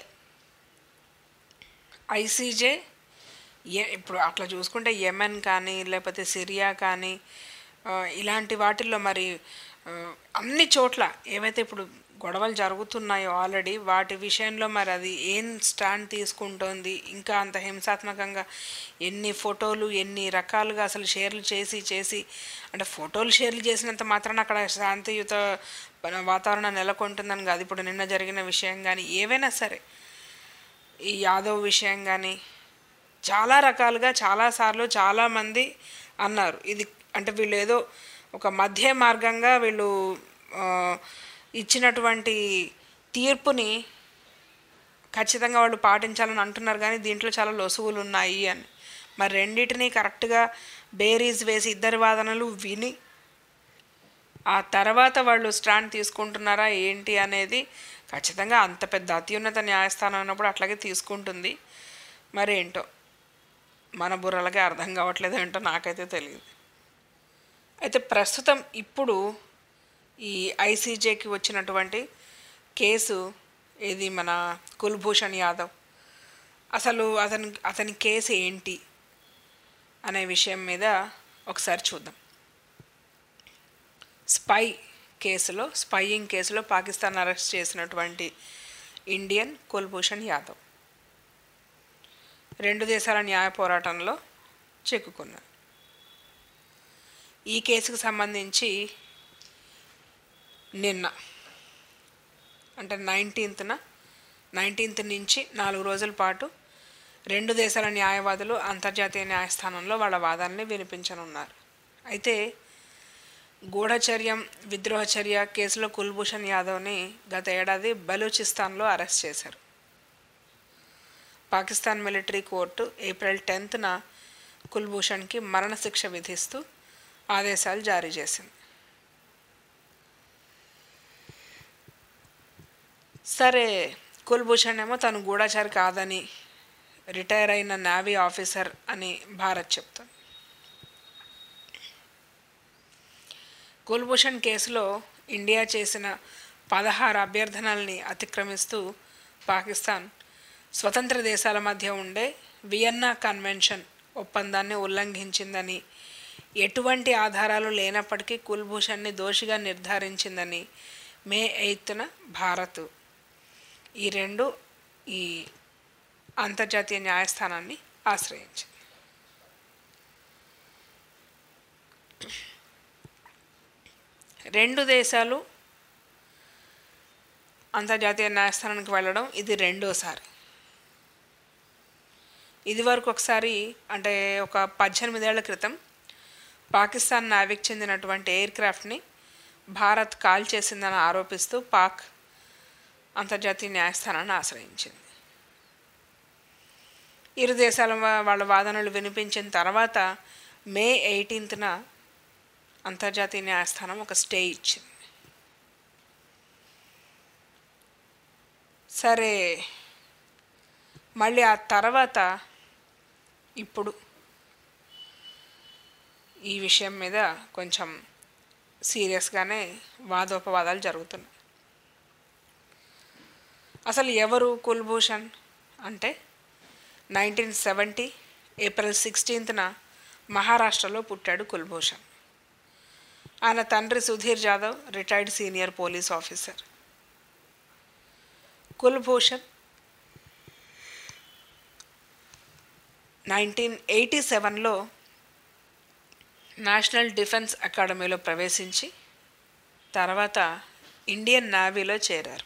ఐసీజే ఏ ఇప్పుడు అట్లా చూసుకుంటే యెమెన్ కానీ లేకపోతే సిరియా కానీ ఆ, ఇలాంటి వాటిల్లో మరి ఆ, అన్ని చోట్ల ఏవైతే ఇప్పుడు గొడవలు జరుగుతున్నాయో ఆల్రెడీ వాటి విషయంలో మరి అది ఏం స్టాండ్ తీసుకుంటోంది ఇంకా అంత హింసాత్మకంగా ఎన్ని ఫోటోలు ఎన్ని రకాలుగా అసలు షేర్లు చేసి చేసి అంటే ఫోటోలు షేర్లు చేసినంత మాత్రాన అక్కడ శాంతియుత వాతావరణం నెలకొంటుందని కాదు ఇప్పుడు నిన్న జరిగిన విషయం కానీ ఏవైనా సరే ఈ యాదవ్ విషయం కానీ చాలా రకాలుగా చాలాసార్లు చాలామంది అన్నారు ఇది అంటే వీళ్ళు ఏదో ఒక మధ్య మార్గంగా వీళ్ళు ఆ, ఇచ్చినటువంటి తీర్పుని ఖచ్చితంగా వాళ్ళు పాటించాలని అంటున్నారు కానీ దీంట్లో చాలా లొసుగులు ఉన్నాయి అని మరి రెండింటినీ కరెక్ట్గా బేరీస్ వేసి ఇద్దరి వాదనలు విని ఆ తర్వాత వాళ్ళు స్టాండ్ తీసుకుంటున్నారా ఏంటి అనేది ఖచ్చితంగా అంత పెద్ద అత్యున్నత న్యాయస్థానం అన్నప్పుడు అట్లాగే తీసుకుంటుంది మరి ఏంటో మన బుర్రలకే అర్థం కావట్లేదు ఏంటో నాకైతే తెలియదు అయితే ప్రస్తుతం ఇప్పుడు ఈ ఐసీజేకి వచ్చినటువంటి కేసు ఇది మన కుల్భూషణ్ యాదవ్ అసలు అతని అతని కేసు ఏంటి అనే విషయం మీద ఒకసారి చూద్దాం స్పై కేసులో స్పైయింగ్ కేసులో పాకిస్తాన్ అరెస్ట్ చేసినటువంటి ఇండియన్ కుల్భూషణ్ యాదవ్ రెండు దేశాల న్యాయ పోరాటంలో చిక్కుకున్నారు ఈ కేసుకు సంబంధించి నిన్న అంటే నైన్టీన్త్న నైన్టీన్త్ నుంచి నాలుగు రోజుల పాటు రెండు దేశాల న్యాయవాదులు అంతర్జాతీయ న్యాయస్థానంలో వాళ్ళ వాదాన్ని వినిపించనున్నారు అయితే గూఢచర్యం విద్రోహచర్య కేసులో కుల్భూషణ్ యాదవ్ని గత ఏడాది బలూచిస్తాన్లో అరెస్ట్ చేశారు పాకిస్తాన్ మిలిటరీ కోర్టు ఏప్రిల్ టెన్త్న కుల్భూషణ్కి మరణశిక్ష విధిస్తూ ఆదేశాలు జారీ చేసింది సరే కుల్భూషణ్ ఏమో తను గూఢచారి కాదని రిటైర్ అయిన నేవీ ఆఫీసర్ అని భారత్ చెప్తుంది కుల్భూషణ్ కేసులో ఇండియా చేసిన పదహారు అభ్యర్థనల్ని అతిక్రమిస్తూ పాకిస్తాన్ స్వతంత్ర దేశాల మధ్య ఉండే వియన్నా కన్వెన్షన్ ఒప్పందాన్ని ఉల్లంఘించిందని ఎటువంటి ఆధారాలు లేనప్పటికీ కుల్భూషణ్ని దోషిగా నిర్ధారించిందని మే ఎయిత్న భారత్ ఈ రెండు ఈ అంతర్జాతీయ న్యాయస్థానాన్ని ఆశ్రయించింది రెండు దేశాలు అంతర్జాతీయ న్యాయస్థానానికి వెళ్ళడం ఇది రెండోసారి ఇది వరకు ఒకసారి అంటే ఒక పద్దెనిమిదేళ్ల క్రితం పాకిస్తాన్ నావిక్ చెందినటువంటి ఎయిర్ క్రాఫ్ట్ని భారత్ కాల్ చేసిందని ఆరోపిస్తూ పాక్ అంతర్జాతీయ న్యాయస్థానాన్ని ఆశ్రయించింది ఇరు దేశాల వా- వాళ్ళ వాదనలు వినిపించిన తర్వాత మే ఎయిటీన్త్న అంతర్జాతీయ న్యాయస్థానం ఒక స్టే ఇచ్చింది సరే మళ్ళీ ఆ తర్వాత ఇప్పుడు ఈ విషయం మీద కొంచెం సీరియస్గానే వాదోపవాదాలు జరుగుతున్నాయి అసలు ఎవరు కుల్భూషణ్ అంటే నైన్టీన్ సెవెంటీ ఏప్రిల్ సిక్స్టీన్త్న మహారాష్ట్రలో పుట్టాడు కుల్భూషణ్ ఆయన తండ్రి Sudhir Jadhav retired senior police officer Kulbhushan nineteen eighty సెవెన్లో నేషనల్ డిఫెన్స్ అకాడమీలో ప్రవేశించి తర్వాత ఇండియన్ నేవీలో చేరారు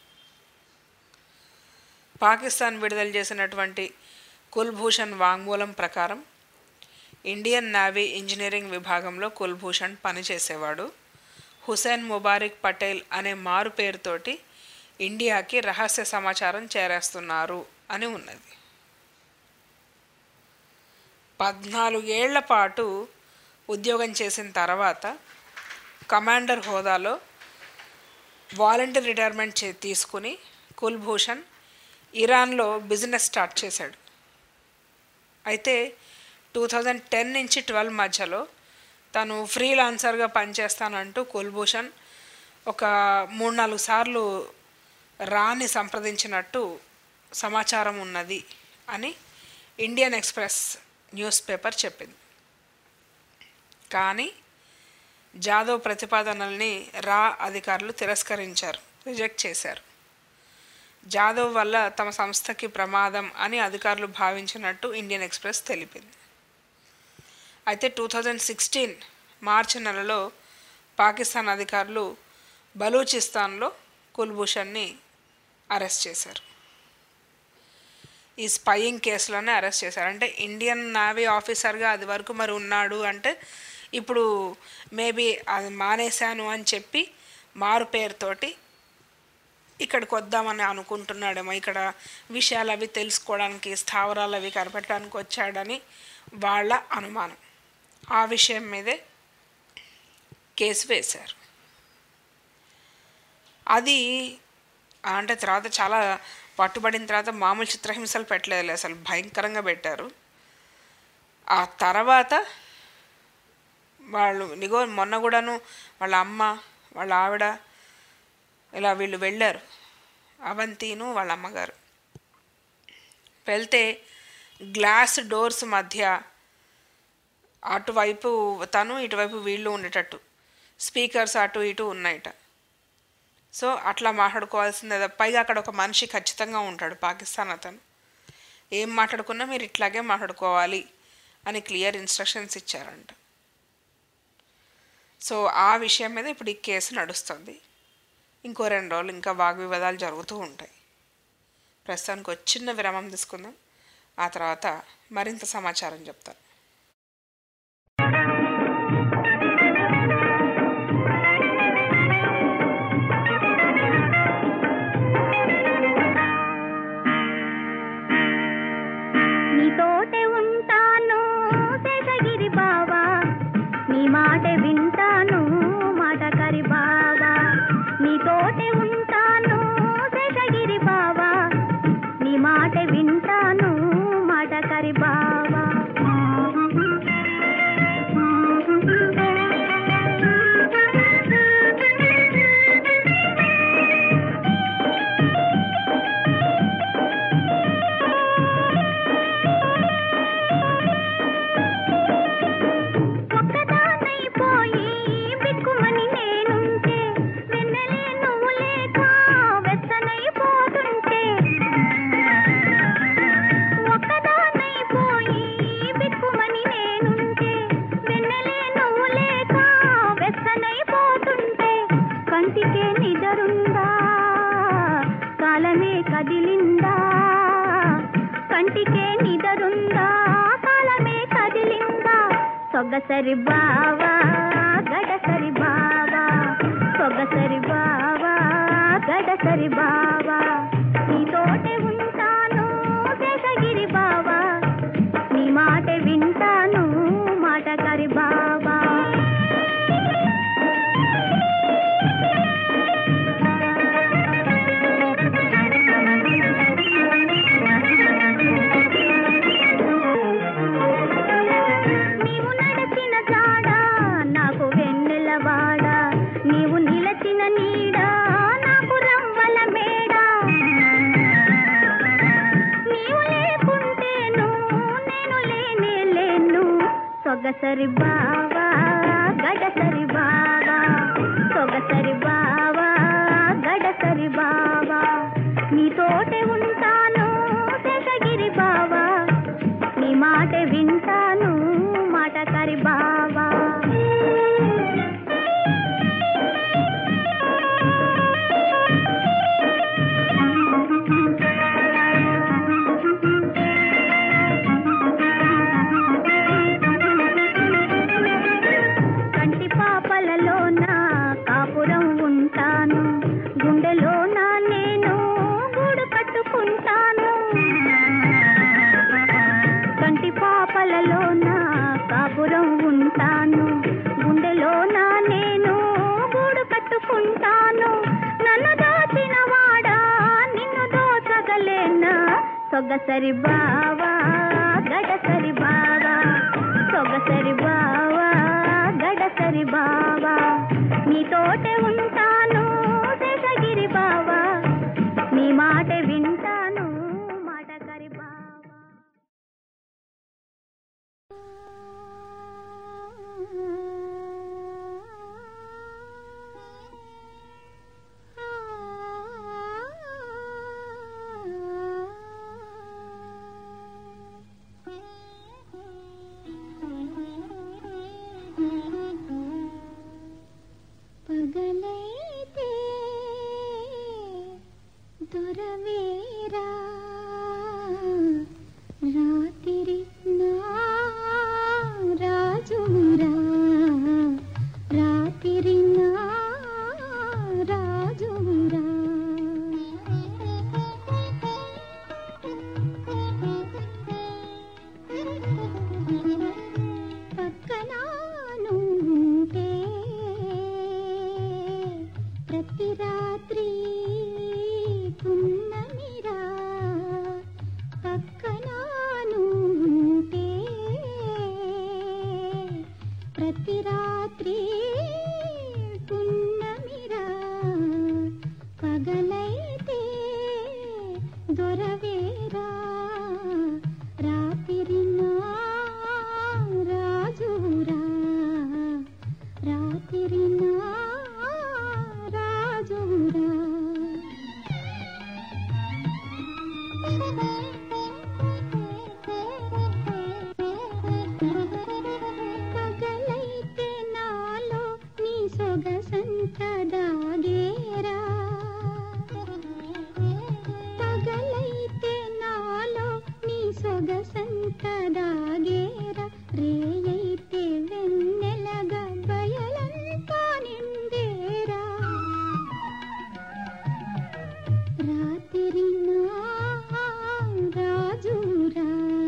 పాకిస్తాన్ విడుదల చేసినటువంటి కుల్భూషణ్ వాంగ్మూలం ప్రకారం ఇండియన్ నేవీ ఇంజనీరింగ్ విభాగంలో కుల్భూషణ్ పనిచేసేవాడు హుసేన్ ముబారిక్ పటేల్ అనే మారు పేరుతోటి ఇండియాకి రహస్య సమాచారం చేరేస్తున్నారు అని ఉన్నది పద్నాలుగేళ్ల పాటు ఉద్యోగం చేసిన తర్వాత కమాండర్ హోదాలో వాలంటీర్ రిటైర్మెంట్ చే తీసుకుని కుల్భూషణ్ ఇరాన్లో బిజినెస్ స్టార్ట్ చేశాడు అయితే టూ థౌజండ్ టెన్ నుంచి ట్వెల్వ్ మధ్యలో తను ఫ్రీలాన్సర్గా పనిచేస్తానంటూ కుల్భూషణ్ ఒక మూడు నాలుగు సార్లు రాని సంప్రదించినట్టు సమాచారం ఉన్నది అని ఇండియన్ ఎక్స్ప్రెస్ న్యూస్ పేపర్ చెప్పింది కానీ జాదవ్ ప్రతిపాదనల్ని రా అధికారులు తిరస్కరించారు రిజెక్ట్ చేశారు జాదవ్ వల్ల తమ సంస్థకి ప్రమాదం అని అధికారులు భావించినట్టు ఇండియన్ ఎక్స్ప్రెస్ తెలిపింది అయితే టూ థౌజండ్ సిక్స్టీన్ మార్చి నెలలో పాకిస్తాన్ అధికారులు బలూచిస్తాన్లో కుల్భూషణ్ని అరెస్ట్ చేశారు ఈ స్పయింగ్ కేసులోనే అరెస్ట్ చేశారు అంటే ఇండియన్ నేవీ ఆఫీసర్గా అది వరకు మరి ఉన్నాడు అంటే ఇప్పుడు మేబీ అది మానేశాను అని చెప్పి మారు పేరుతోటి ఇక్కడికి వద్దామని అనుకుంటున్నాడేమో ఇక్కడ విషయాలు అవి తెలుసుకోవడానికి స్థావరాలు అవి కనిపెట్టడానికి వచ్చాడని వాళ్ళ అనుమానం ఆ విషయం మీదే కేసు వేశారు అది అంటే తర్వాత చాలా పట్టుబడిన తర్వాత మామూలు చిత్రహింసలు పెట్టలేదు అసలు భయంకరంగా పెట్టారు ఆ తర్వాత వాళ్ళు నిగో మొన్న కూడాను వాళ్ళ అమ్మ వాళ్ళ ఆవిడ ఇలా వీళ్ళు వెళ్ళారు అవంతిను వాళ్ళ అమ్మగారు వెళ్తే గ్లాస్ డోర్స్ మధ్య అటువైపు తను ఇటువైపు వీళ్ళు ఉండేటట్టు స్పీకర్స్ అటు ఇటు ఉన్నాయట సో అట్లా మాట్లాడుకోవాల్సిందే తప్ప పైగా అక్కడ ఒక మనిషి ఖచ్చితంగా ఉంటాడు పాకిస్తాన్ అతను ఏం మాట్లాడుకున్నా మీరు ఇట్లాగే మాట్లాడుకోవాలి అని క్లియర్ ఇన్స్ట్రక్షన్స్ ఇచ్చారంట సో ఆ విషయం మీద ఇప్పుడు ఈ కేసు నడుస్తుంది ఇంకో రెండు రోజులు ఇంకా వాగ్వివాదాలు జరుగుతూ ఉంటాయి ప్రస్తుతానికి ఒక చిన్న విరామం తీసుకుందాం ఆ తర్వాత మరింత సమాచారం చెప్తాను నీతోటే ఉంటాను శేషగిరి బావా నీ మాట వింటాను మాట కరి బావా నీతోటే ఉంటాను శేషగిరి బావా నీ మాట వింటాను మాట కరి బావా ఒక్కదానైపోయి బిక్కుమని నేనుంటే వెన్నెలే నువ్వు లేక వెచ్చనైపోతుంటే ఒక్కదానైపోయి బిక్కుమని నేనుంటే వెన్నెలే నువ్వు లేక వెచ్చనైపోతుంటే కంటికే నిదరుందా కాలమే కదిలిందా కంటికే నిదరుందా కాలమే కదిలిందా సొగసరి బావా గడసరి బావా సొగసరి బావా గడసరి బావా నీతోటే ఉంటాను శేషగిరి బావా నీ మాట వింటాను మాట కరి బావా నీవు నడచిన జాడ నాకు వెన్నెలవాడ నీవు నిలచిన నీడ నాకు రవ్వల మేడ నీవు లేకుంటేను నేను లేనే లేను సొగసరి బావా గడసరి బావా సొగసరి బావా గడసరి బావా నీతోటే ఉంటాను శేషగిరి బావా నీ మాట వింటాను మాట కరి బావా కంటి పాపలలో నా కాపురం ఉంటాను గుండెలో నా నేను గూడు కట్టుకుంటాను కంటి పాపలలో నా కాపురం ఉంటాను గుండెలో నా నేను గూడు కట్టుకుంటాను నన్ను దోచిన వాడా నిన్ను దోచగలేనా సొగసరి బావా గడసరి బావా సొగసరి బావా గడసరి బావా నీతోటే ఉంటాను శేషగిరి బావా నీ మాట వింటాను మాట కరి బావా పగలైతే దొరవేరా రాత్రి నా రాజురా రాత్రి నా రాజురా పక్కన నుంటే ప్రతి రాత్రి పున్నమిరా పక్కన నుంటే రాత్రినా రాజురా పగలైతే నాలో నీ సొగసంత దాగేరా పగలైతే నాలో నీ సొగసంత దాగేరా రేయైతే వెన్నెలగా బయలంతా నిండేరా రాత్రి నా రాజురా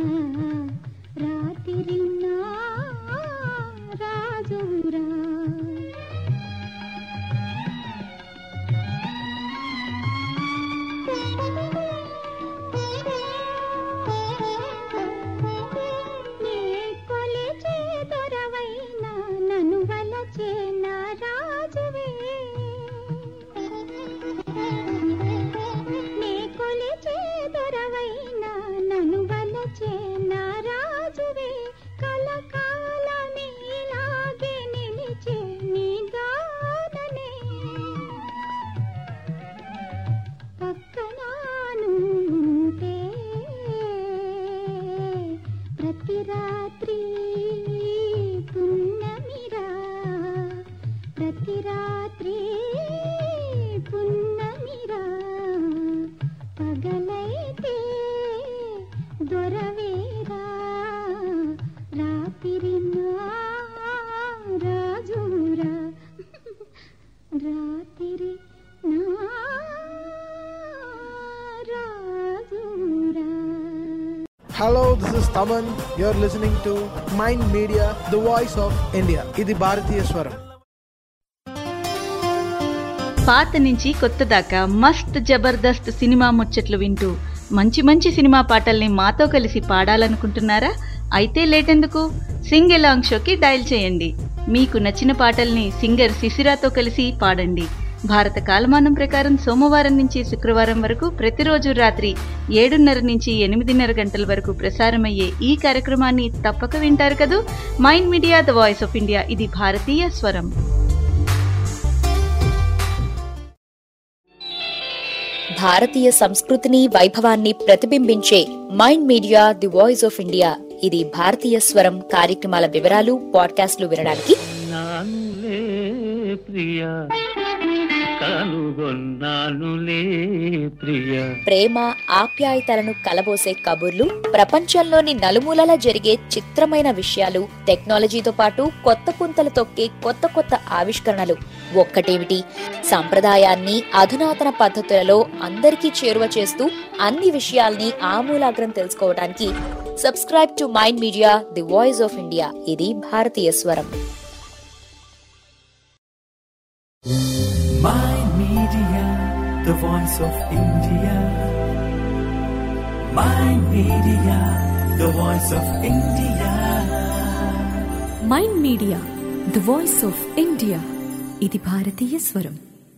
రాత్రి నా రాజురా నీ కొలిచే దొరవైనా నన్ను వలచే నా రాజువే నీ కొలిచే దొరవైనా నన్ను వలచే నా రాజువే కలకాల నీలాగే నిలిచే నీ దాననే పక్కనానుంటే ప్రతి రాత్రి పున్నమిరా ప్రతి రాత్రి పున్నమిరా పగలైతే దొరవేరా రాత్రి నా రాజురా రాత్రి నా రాజురా Hello, this is Taman. You're listening to Mind Media, the voice of India. ఇది భారతీయ స్వరం పాత నుంచి కొత్త దాకా మస్త్ జబర్దస్త్ సినిమా ముచ్చట్లు వింటూ మంచి మంచి సినిమా పాటల్ని మాతో కలిసి పాడాలనుకుంటున్నారా అయితే లేటెందుకు సింగ్ ఎలాంగ్ షోకి డయల్ చేయండి మీకు నచ్చిన పాటల్ని సింగర్ శిశిరాతో కలిసి పాడండి భారత కాలమానం ప్రకారం సోమవారం నుంచి శుక్రవారం వరకు ప్రతిరోజు రాత్రి ఏడున్నర నుంచి ఎనిమిదిన్నర గంటల వరకు ప్రసారమయ్యే ఈ కార్యక్రమాన్ని తప్పక వింటారు కదూ mind media the voice of India ఇది భారతీయ స్వరం భారతీయ సంస్కృతిని వైభవాన్ని ప్రతిబింబించే mind media the voice of India ఇది భారతీయ స్వరం కార్యక్రమాల వివరాలు పాడ్కాస్ట్లు వినడానికి నానులే ప్రియ కనుగొన్నానులే ప్రియ ప్రేమ ఆప్యాయతలను కలబోసే కబుర్లు ప్రపంచంలోని నలుమూలలా జరిగే చిత్రమైన విషయాలు టెక్నాలజీతో పాటు కొత్త పుంతలు తొక్కే కొత్త కొత్త ఆవిష్కరణలు ఒక్కటేమిటి సంప్రదాయాన్ని అధునాతన పద్ధతులలో అందరికీ చేరువ చేస్తూ అన్ని విషయాల్ని ఆమూలాగ్రం తెలుసుకోవడానికి subscribe to mind media the voice of India ఇది భారతీయ స్వరం Mind Media, the voice of India. Mind Media, the voice of India. Mind media the voice of India ఇది భారతీయ స్వరం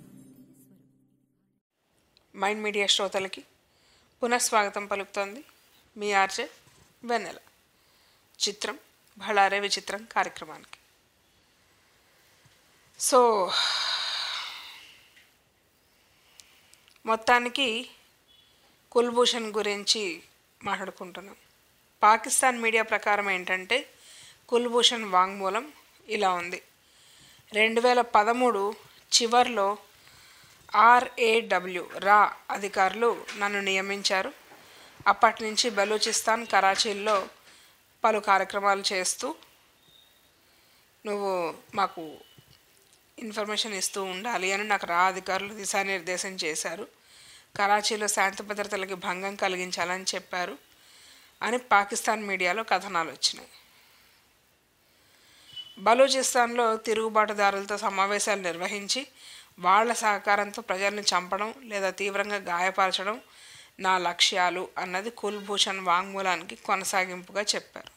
మైండ్ మీడియా శ్రోతలకి పునఃస్వాగతం పలుకుతోంది మీ ఆర్జే వెన్నెల చిత్రం బళారే విచిత్రం కార్యక్రమానికి సో మొత్తానికి కుల్భూషణ్ గురించి మాట్లాడుకుంటున్నాం పాకిస్తాన్ మీడియా ప్రకారం ఏంటంటే కుల్భూషణ్ వాంగ్మూలం ఇలా ఉంది రెండు వేల పదమూడు చివర్లో ఆర్ఏడబ్ల్యూ రా అధికారులు నన్ను నియమించారు అప్పటి నుంచి బలూచిస్తాన్ కరాచీల్లో పలు కార్యక్రమాలు చేస్తూ నువ్వు మాకు ఇన్ఫర్మేషన్ ఇస్తూ ఉండాలి అని నాకు రా అధికారులు దిశానిర్దేశం చేశారు కరాచీలో శాంతి భద్రతలకి భంగం కలిగించాలని చెప్పారు అని పాకిస్తాన్ మీడియాలో కథనాలు వచ్చినాయి బలూచిస్తాన్లో తిరుగుబాటుదారులతో సమావేశాలు నిర్వహించి వాళ్ళ సహకారంతో ప్రజల్ని చంపడం లేదా తీవ్రంగా గాయపరచడం నా లక్ష్యాలు అన్నది కుల్భూషణ్ వాంగ్మూలానికి కొనసాగింపుగా చెప్పారు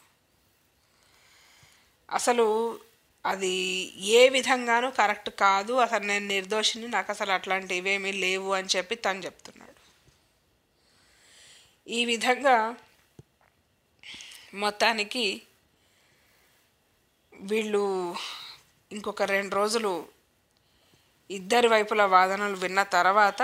అసలు అది ఏ విధంగానూ కరెక్ట్ కాదు అసలు నేను నిర్దోషిని నాకు అసలు అట్లాంటివి ఇవేమీ లేవు అని చెప్పి తను చెప్తున్నాడు ఈ విధంగా మొత్తానికి వీళ్ళు ఇంకొక రెండు రోజులు ఇద్దరి వైపుల వాదనలు విన్న తర్వాత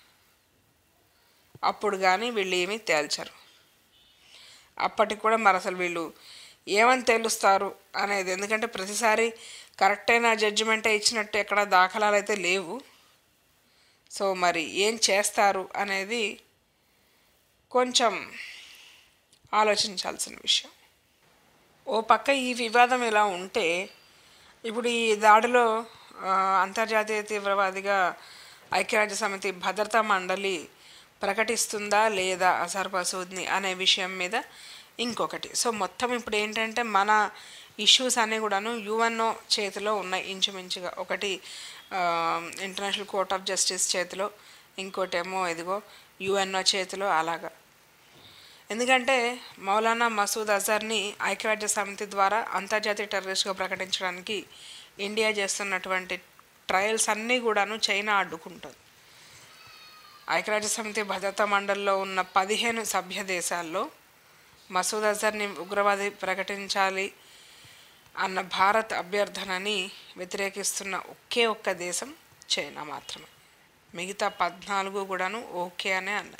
అప్పుడు కానీ వీళ్ళు ఏమీ తేల్చరు అప్పటికి కూడా మరి అసలు వీళ్ళు ఏమని తేలుస్తారు అనేది ఎందుకంటే ప్రతిసారి కరెక్ట్ అయిన జడ్జిమెంటే ఇచ్చినట్టు ఎక్కడ దాఖలాలు అయితే లేవు సో మరి ఏం చేస్తారు అనేది కొంచెం ఆలోచించాల్సిన విషయం ఓ పక్క ఈ వివాదం ఇలా ఉంటే ఇప్పుడు ఈ దాడిలో ఆ, అంతర్జాతీయ తీవ్రవాదిగా ఐక్యరాజ్య సమితి భద్రతా మండలి ప్రకటిస్తుందా లేదా అజార్ మసూద్ని అనే విషయం మీద ఇంకొకటి సో మొత్తం ఇప్పుడు ఏంటంటే మన ఇష్యూస్ అన్నీ కూడాను యుఎన్ఓ చేతిలో ఉన్నాయి ఇంచుమించుగా ఒకటి ఇంటర్నేషనల్ కోర్ట్ ఆఫ్ జస్టిస్ చేతిలో ఇంకోటేమో ఇదిగో యుఎన్ఓ చేతిలో అలాగా ఎందుకంటే మౌలానా మసూద్ అజర్ని ఐక్యరాజ్య సమితి ద్వారా అంతర్జాతీయ టెర్రరిస్ట్గా ప్రకటించడానికి ఇండియా చేస్తున్నటువంటి ట్రయల్స్ అన్నీ కూడాను చైనా అడ్డుకుంటుంది ఐక్యరాజ్య సమితి భద్రతా మండలిలో ఉన్న పదిహేను సభ్య దేశాల్లో మసూద్ అజర్ని ఉగ్రవాది ప్రకటించాలి అన్న భారత్ అభ్యర్థనని వ్యతిరేకిస్తున్న ఒకే ఒక్క దేశం చైనా మాత్రమే మిగతా పద్నాలుగు కూడాను ఓకే అనే అన్నాయి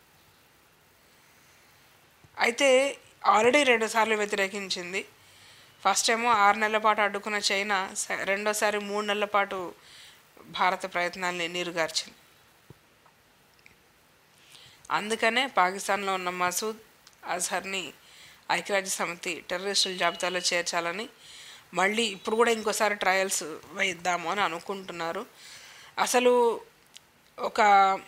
అయితే ఆల్రెడీ రెండుసార్లు వ్యతిరేకించింది ఫస్ట్ ఏమో ఆరు నెలల పాటు అడ్డుకున్న చైనా స- రెండోసారి మూడు నెలల పాటు భారత ప్రయత్నాల్ని నీరుగార్చింది అందుకనే పాకిస్తాన్లో ఉన్న మసూద్ అజహర్ని ఐక్యరాజ్య సమితి టెర్రరిస్టుల జాబితాలో చేర్చాలని మళ్ళీ ఇప్పుడు కూడా ఇంకోసారి ట్రయల్స్ వేద్దాము అని అనుకుంటున్నారు అసలు ఒక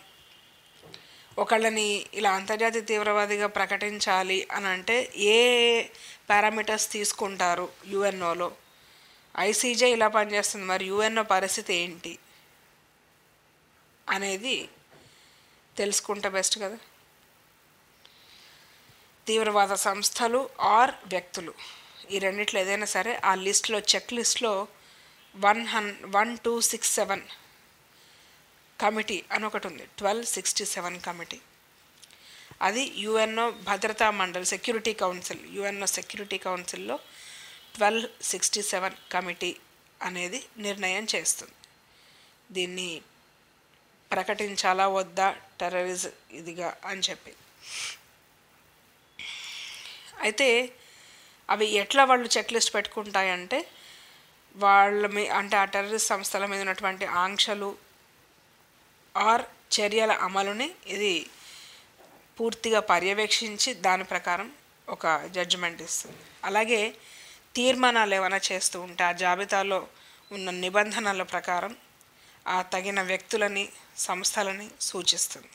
ఒకళ్ళని ఇలా అంతర్జాతీయ తీవ్రవాదిగా ప్రకటించాలి అని అంటే ఏ పారామీటర్స్ తీసుకుంటారు యుఎన్ఓలో ఐసీజే ఇలా పనిచేస్తుంది మరి యుఎన్ఓ పరిస్థితి ఏంటి అనేది తెలుసుకుంటే బెస్ట్ కదా తీవ్రవాద సంస్థలు ఆర్ వ్యక్తులు ఈ రెండిట్లో ఏదైనా సరే ఆ లిస్ట్లో చెక్ లిస్ట్లో వన్ హన్ one two six seven committee అని ఒకటి ఉంది ట్వెల్వ్ సిక్స్టీ సెవెన్ కమిటీ అది యుఎన్ఓ భద్రతా మండలి సెక్యూరిటీ కౌన్సిల్ యుఎన్ఓ సెక్యూరిటీ కౌన్సిల్లో ట్వెల్వ్ సిక్స్టీ సెవెన్ కమిటీ అనేది నిర్ణయం చేస్తుంది దీన్ని ప్రకటించాలా వద్దా టెర్రరిజం ఇదిగా అని చెప్పి అయితే అవి ఎట్లా వాళ్ళు చెక్ లిస్ట్ పెట్టుకుంటాయంటే వాళ్ళ మీ అంటే ఆ టెర్రరిస్ట్ సంస్థల మీద ఉన్నటువంటి ఆంక్షలు ఆర్ చర్యల అమలుని ఇది పూర్తిగా పర్యవేక్షించి దాని ప్రకారం ఒక జడ్జిమెంట్ ఇస్తుంది అలాగే తీర్మానాలు ఏమైనా చేస్తూ ఉంటే ఆ జాబితాలో ఉన్న నిబంధనల ప్రకారం ఆ తగిన వ్యక్తులని సంస్థలని సూచిస్తుంది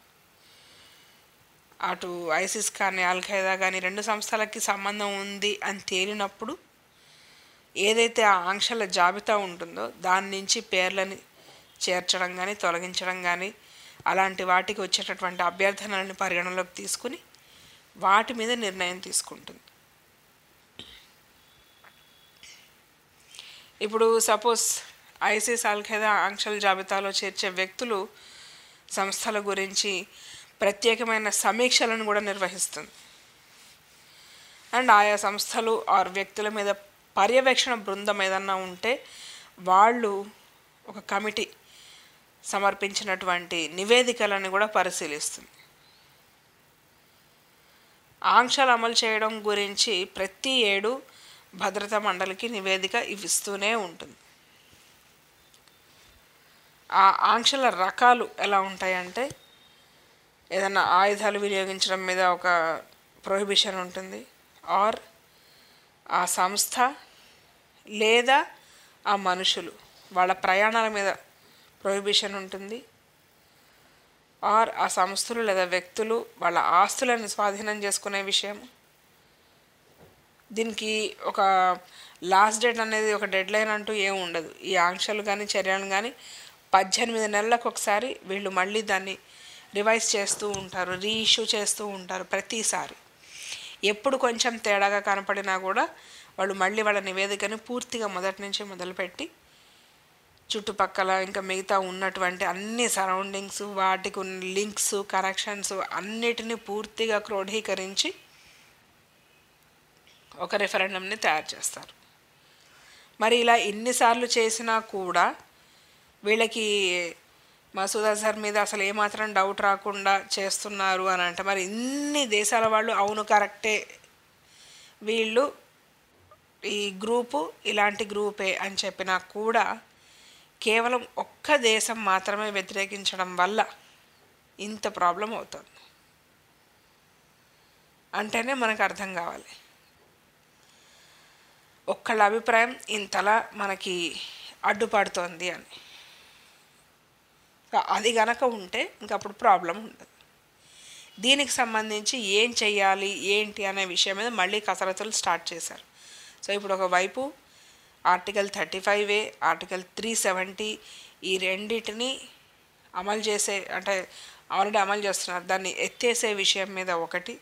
అటు ఐసిస్ కానీ అల్ ఖైదా కానీ రెండు సంస్థలకి సంబంధం ఉంది అని తేలినప్పుడు ఏదైతే ఆ ఆంక్షల జాబితా ఉంటుందో దాని నుంచి పేర్లని చేర్చడం కానీ తొలగించడం కానీ అలాంటి వాటికి వచ్చేటటువంటి అభ్యర్థనలను పరిగణలోకి తీసుకుని వాటి మీద నిర్ణయం తీసుకుంటుంది ఇప్పుడు సపోజ్ ఐసిస్ అల్ ఖైదా ఆంక్షల జాబితాలో చేర్చే వ్యక్తులు సంస్థల గురించి ప్రత్యేకమైన సమీక్షలను కూడా నిర్వహిస్తుంది అండ్ ఆయా సంస్థలు ఆర్ వ్యక్తుల మీద పర్యవేక్షణ బృందం ఏదన్నా ఉంటే వాళ్ళు ఒక కమిటీ సమర్పించినటువంటి నివేదికలను కూడా పరిశీలిస్తుంది ఆంక్షలు అమలు చేయడం గురించి ప్రతి ఏడు భద్రతా మండలికి నివేదిక ఇస్తూనే ఉంటుంది ఆ ఆంక్షల రకాలు ఎలా ఉంటాయంటే ఏదైనా ఆయుధాలు వినియోగించడం మీద ఒక ప్రొహిబిషన్ ఉంటుంది ఆర్ ఆ సంస్థ లేదా ఆ మనుషులు వాళ్ళ ప్రయాణాల మీద ప్రొహిబిషన్ ఉంటుంది ఆర్ ఆ సంస్థలు లేదా వ్యక్తులు వాళ్ళ ఆస్తులను స్వాధీనం చేసుకునే విషయం దీనికి ఒక లాస్ట్ డేట్ అనేది ఒక డెడ్ లైన్ అంటూ ఏం ఉండదు ఈ ఆంక్షలు కానీ చర్యలు కానీ పద్దెనిమిది నెలలకు ఒకసారి వీళ్ళు మళ్ళీ దాన్ని రివైజ్ చేస్తూ ఉంటారు రీఇష్యూ చేస్తూ ఉంటారు ప్రతిసారి ఎప్పుడు కొంచెం తేడాగా కనపడినా కూడా వాళ్ళు మళ్ళీ వాళ్ళ నివేదికని పూర్తిగా మొదటి నుంచి మొదలుపెట్టి చుట్టుపక్కల ఇంకా మిగతా ఉన్నటువంటి అన్ని సరౌండింగ్స్ వాటికి ఉన్న లింక్స్ కరెక్షన్స్ అన్నిటినీ పూర్తిగా క్రోಢీకరించి ఒక రెఫరెండంని తయారు చేస్తారు మరి ఇలా ఎన్నిసార్లు చేసినా కూడా వీళ్ళకి మసూద్ అజహర్ మీద అసలు ఏమాత్రం డౌట్ రాకుండా చేస్తున్నారు అని అంటే మరి ఇన్ని దేశాల వాళ్ళు అవును కరెక్టే వీళ్ళు ఈ గ్రూపు ఇలాంటి గ్రూపే అని చెప్పినా కూడా కేవలం ఒక్క దేశం మాత్రమే వ్యతిరేకించడం వల్ల ఇంత ప్రాబ్లం అవుతుంది అంటేనే మనకు అర్థం కావాలి ఒక్కళ్ళ అభిప్రాయం ఇంతలా మనకి అడ్డుపడుతోంది అని అది గనక ఉంటే ఇంకప్పుడు ప్రాబ్లం ఉండదు దీనికి సంబంధించి ఏం చెయ్యాలి ఏంటి అనే విషయం మీద మళ్ళీ కసరత్తులు స్టార్ట్ చేశారు సో ఇప్పుడు ఒకవైపు article thirty five A article three seventy ఈ రెండింటిని అమలు చేసే అంటే ఆల్రెడీ అమలు చేస్తున్నారు దాన్ని ఎత్తేసే విషయం మీద ఒకటి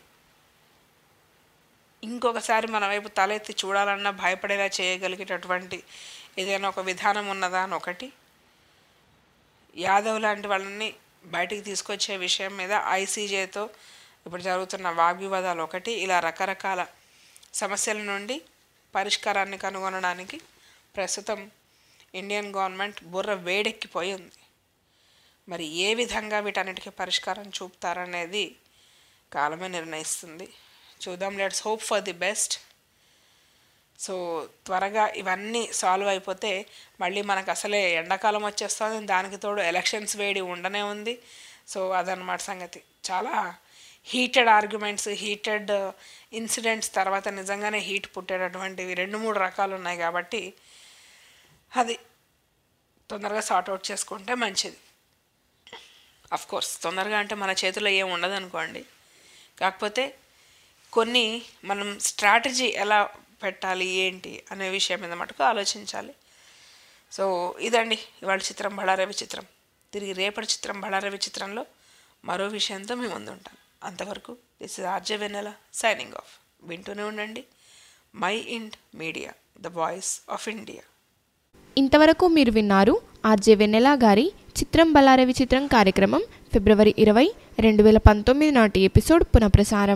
ఇంకొకసారి మన వైపు తలెత్తి చూడాలన్నా భయపడేలా చేయగలిగేటటువంటి ఏదైనా ఒక విధానం ఉన్నదా అని ఒకటి యాదవ్ లాంటి వాళ్ళని బయటికి తీసుకొచ్చే విషయం మీద ఐసీజేతో ఇప్పుడు జరుగుతున్న వాగ్వివాదాలు ఒకటి ఇలా రకరకాల సమస్యల నుండి పరిష్కారాన్ని కనుగొనడానికి ప్రస్తుతం ఇండియన్ గవర్నమెంట్ బుర్ర వేడెక్కిపోయి ఉంది మరి ఏ విధంగా వీటన్నిటికీ పరిష్కారం చూపుతారనేది కాలమే నిర్ణయిస్తుంది చూద్దాం let's hope for the best so త్వరగా ఇవన్నీ సాల్వ్ అయిపోతే మళ్ళీ మనకు అసలే ఎండాకాలం వచ్చేస్తుంది దానికి తోడు ఎలక్షన్స్ వేడి ఉండనే ఉంది సో అదనమాట సంగతి చాలా హీటెడ్ ఆర్గ్యుమెంట్స్ హీటెడ్ ఇన్సిడెంట్స్ తర్వాత నిజంగానే హీట్ పుట్టేటటువంటివి రెండు మూడు రకాలు ఉన్నాయి కాబట్టి అది తొందరగా సార్ట్ అవుట్ చేసుకుంటే మంచిది అఫ్ కోర్స్ తొందరగా అంటే మన చేతిలో ఏం ఉండదు అనుకోండి కాకపోతే కొన్ని మనం స్ట్రాటజీ ఎలా పెట్టాలి ఏంటి అనే విషయం మీద మటుకు ఆలోచించాలి సో ఇదండి ఇవాళ చిత్రం బళారవి చిత్రం తిరిగి రేపటి చిత్రం బళారవి చిత్రంలో మరో విషయంతో మీ ముందు ఉంటాను అంతవరకు this is RJ Vennela signing off వింటూనే ఉండండి mind media the voice of India ఇంతవరకు మీరు విన్నారు ఆర్జే వెన్నెల గారి చిత్రం బలారవి చిత్రం కార్యక్రమం ఫిబ్రవరి ఇరవై రెండు వేల పంతొమ్మిది నాటి ఎపిసోడ్ పునఃప్రసారం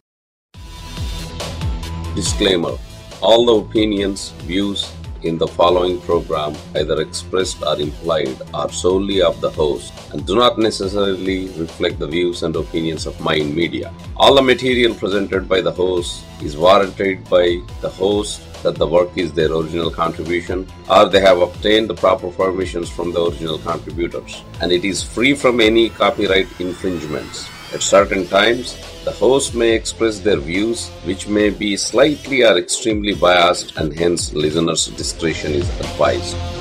Disclaimer All the opinions, views in the following program, either expressed or implied, are solely of the host and do not necessarily reflect the views and opinions of Mind Media. All the material presented by the host is warranted by the host that the work is their original contribution or they have obtained the proper permissions from the original contributors and it is free from any copyright infringements. At certain times, the host may express their views which may be slightly or extremely biased and hence listeners' discretion is advised.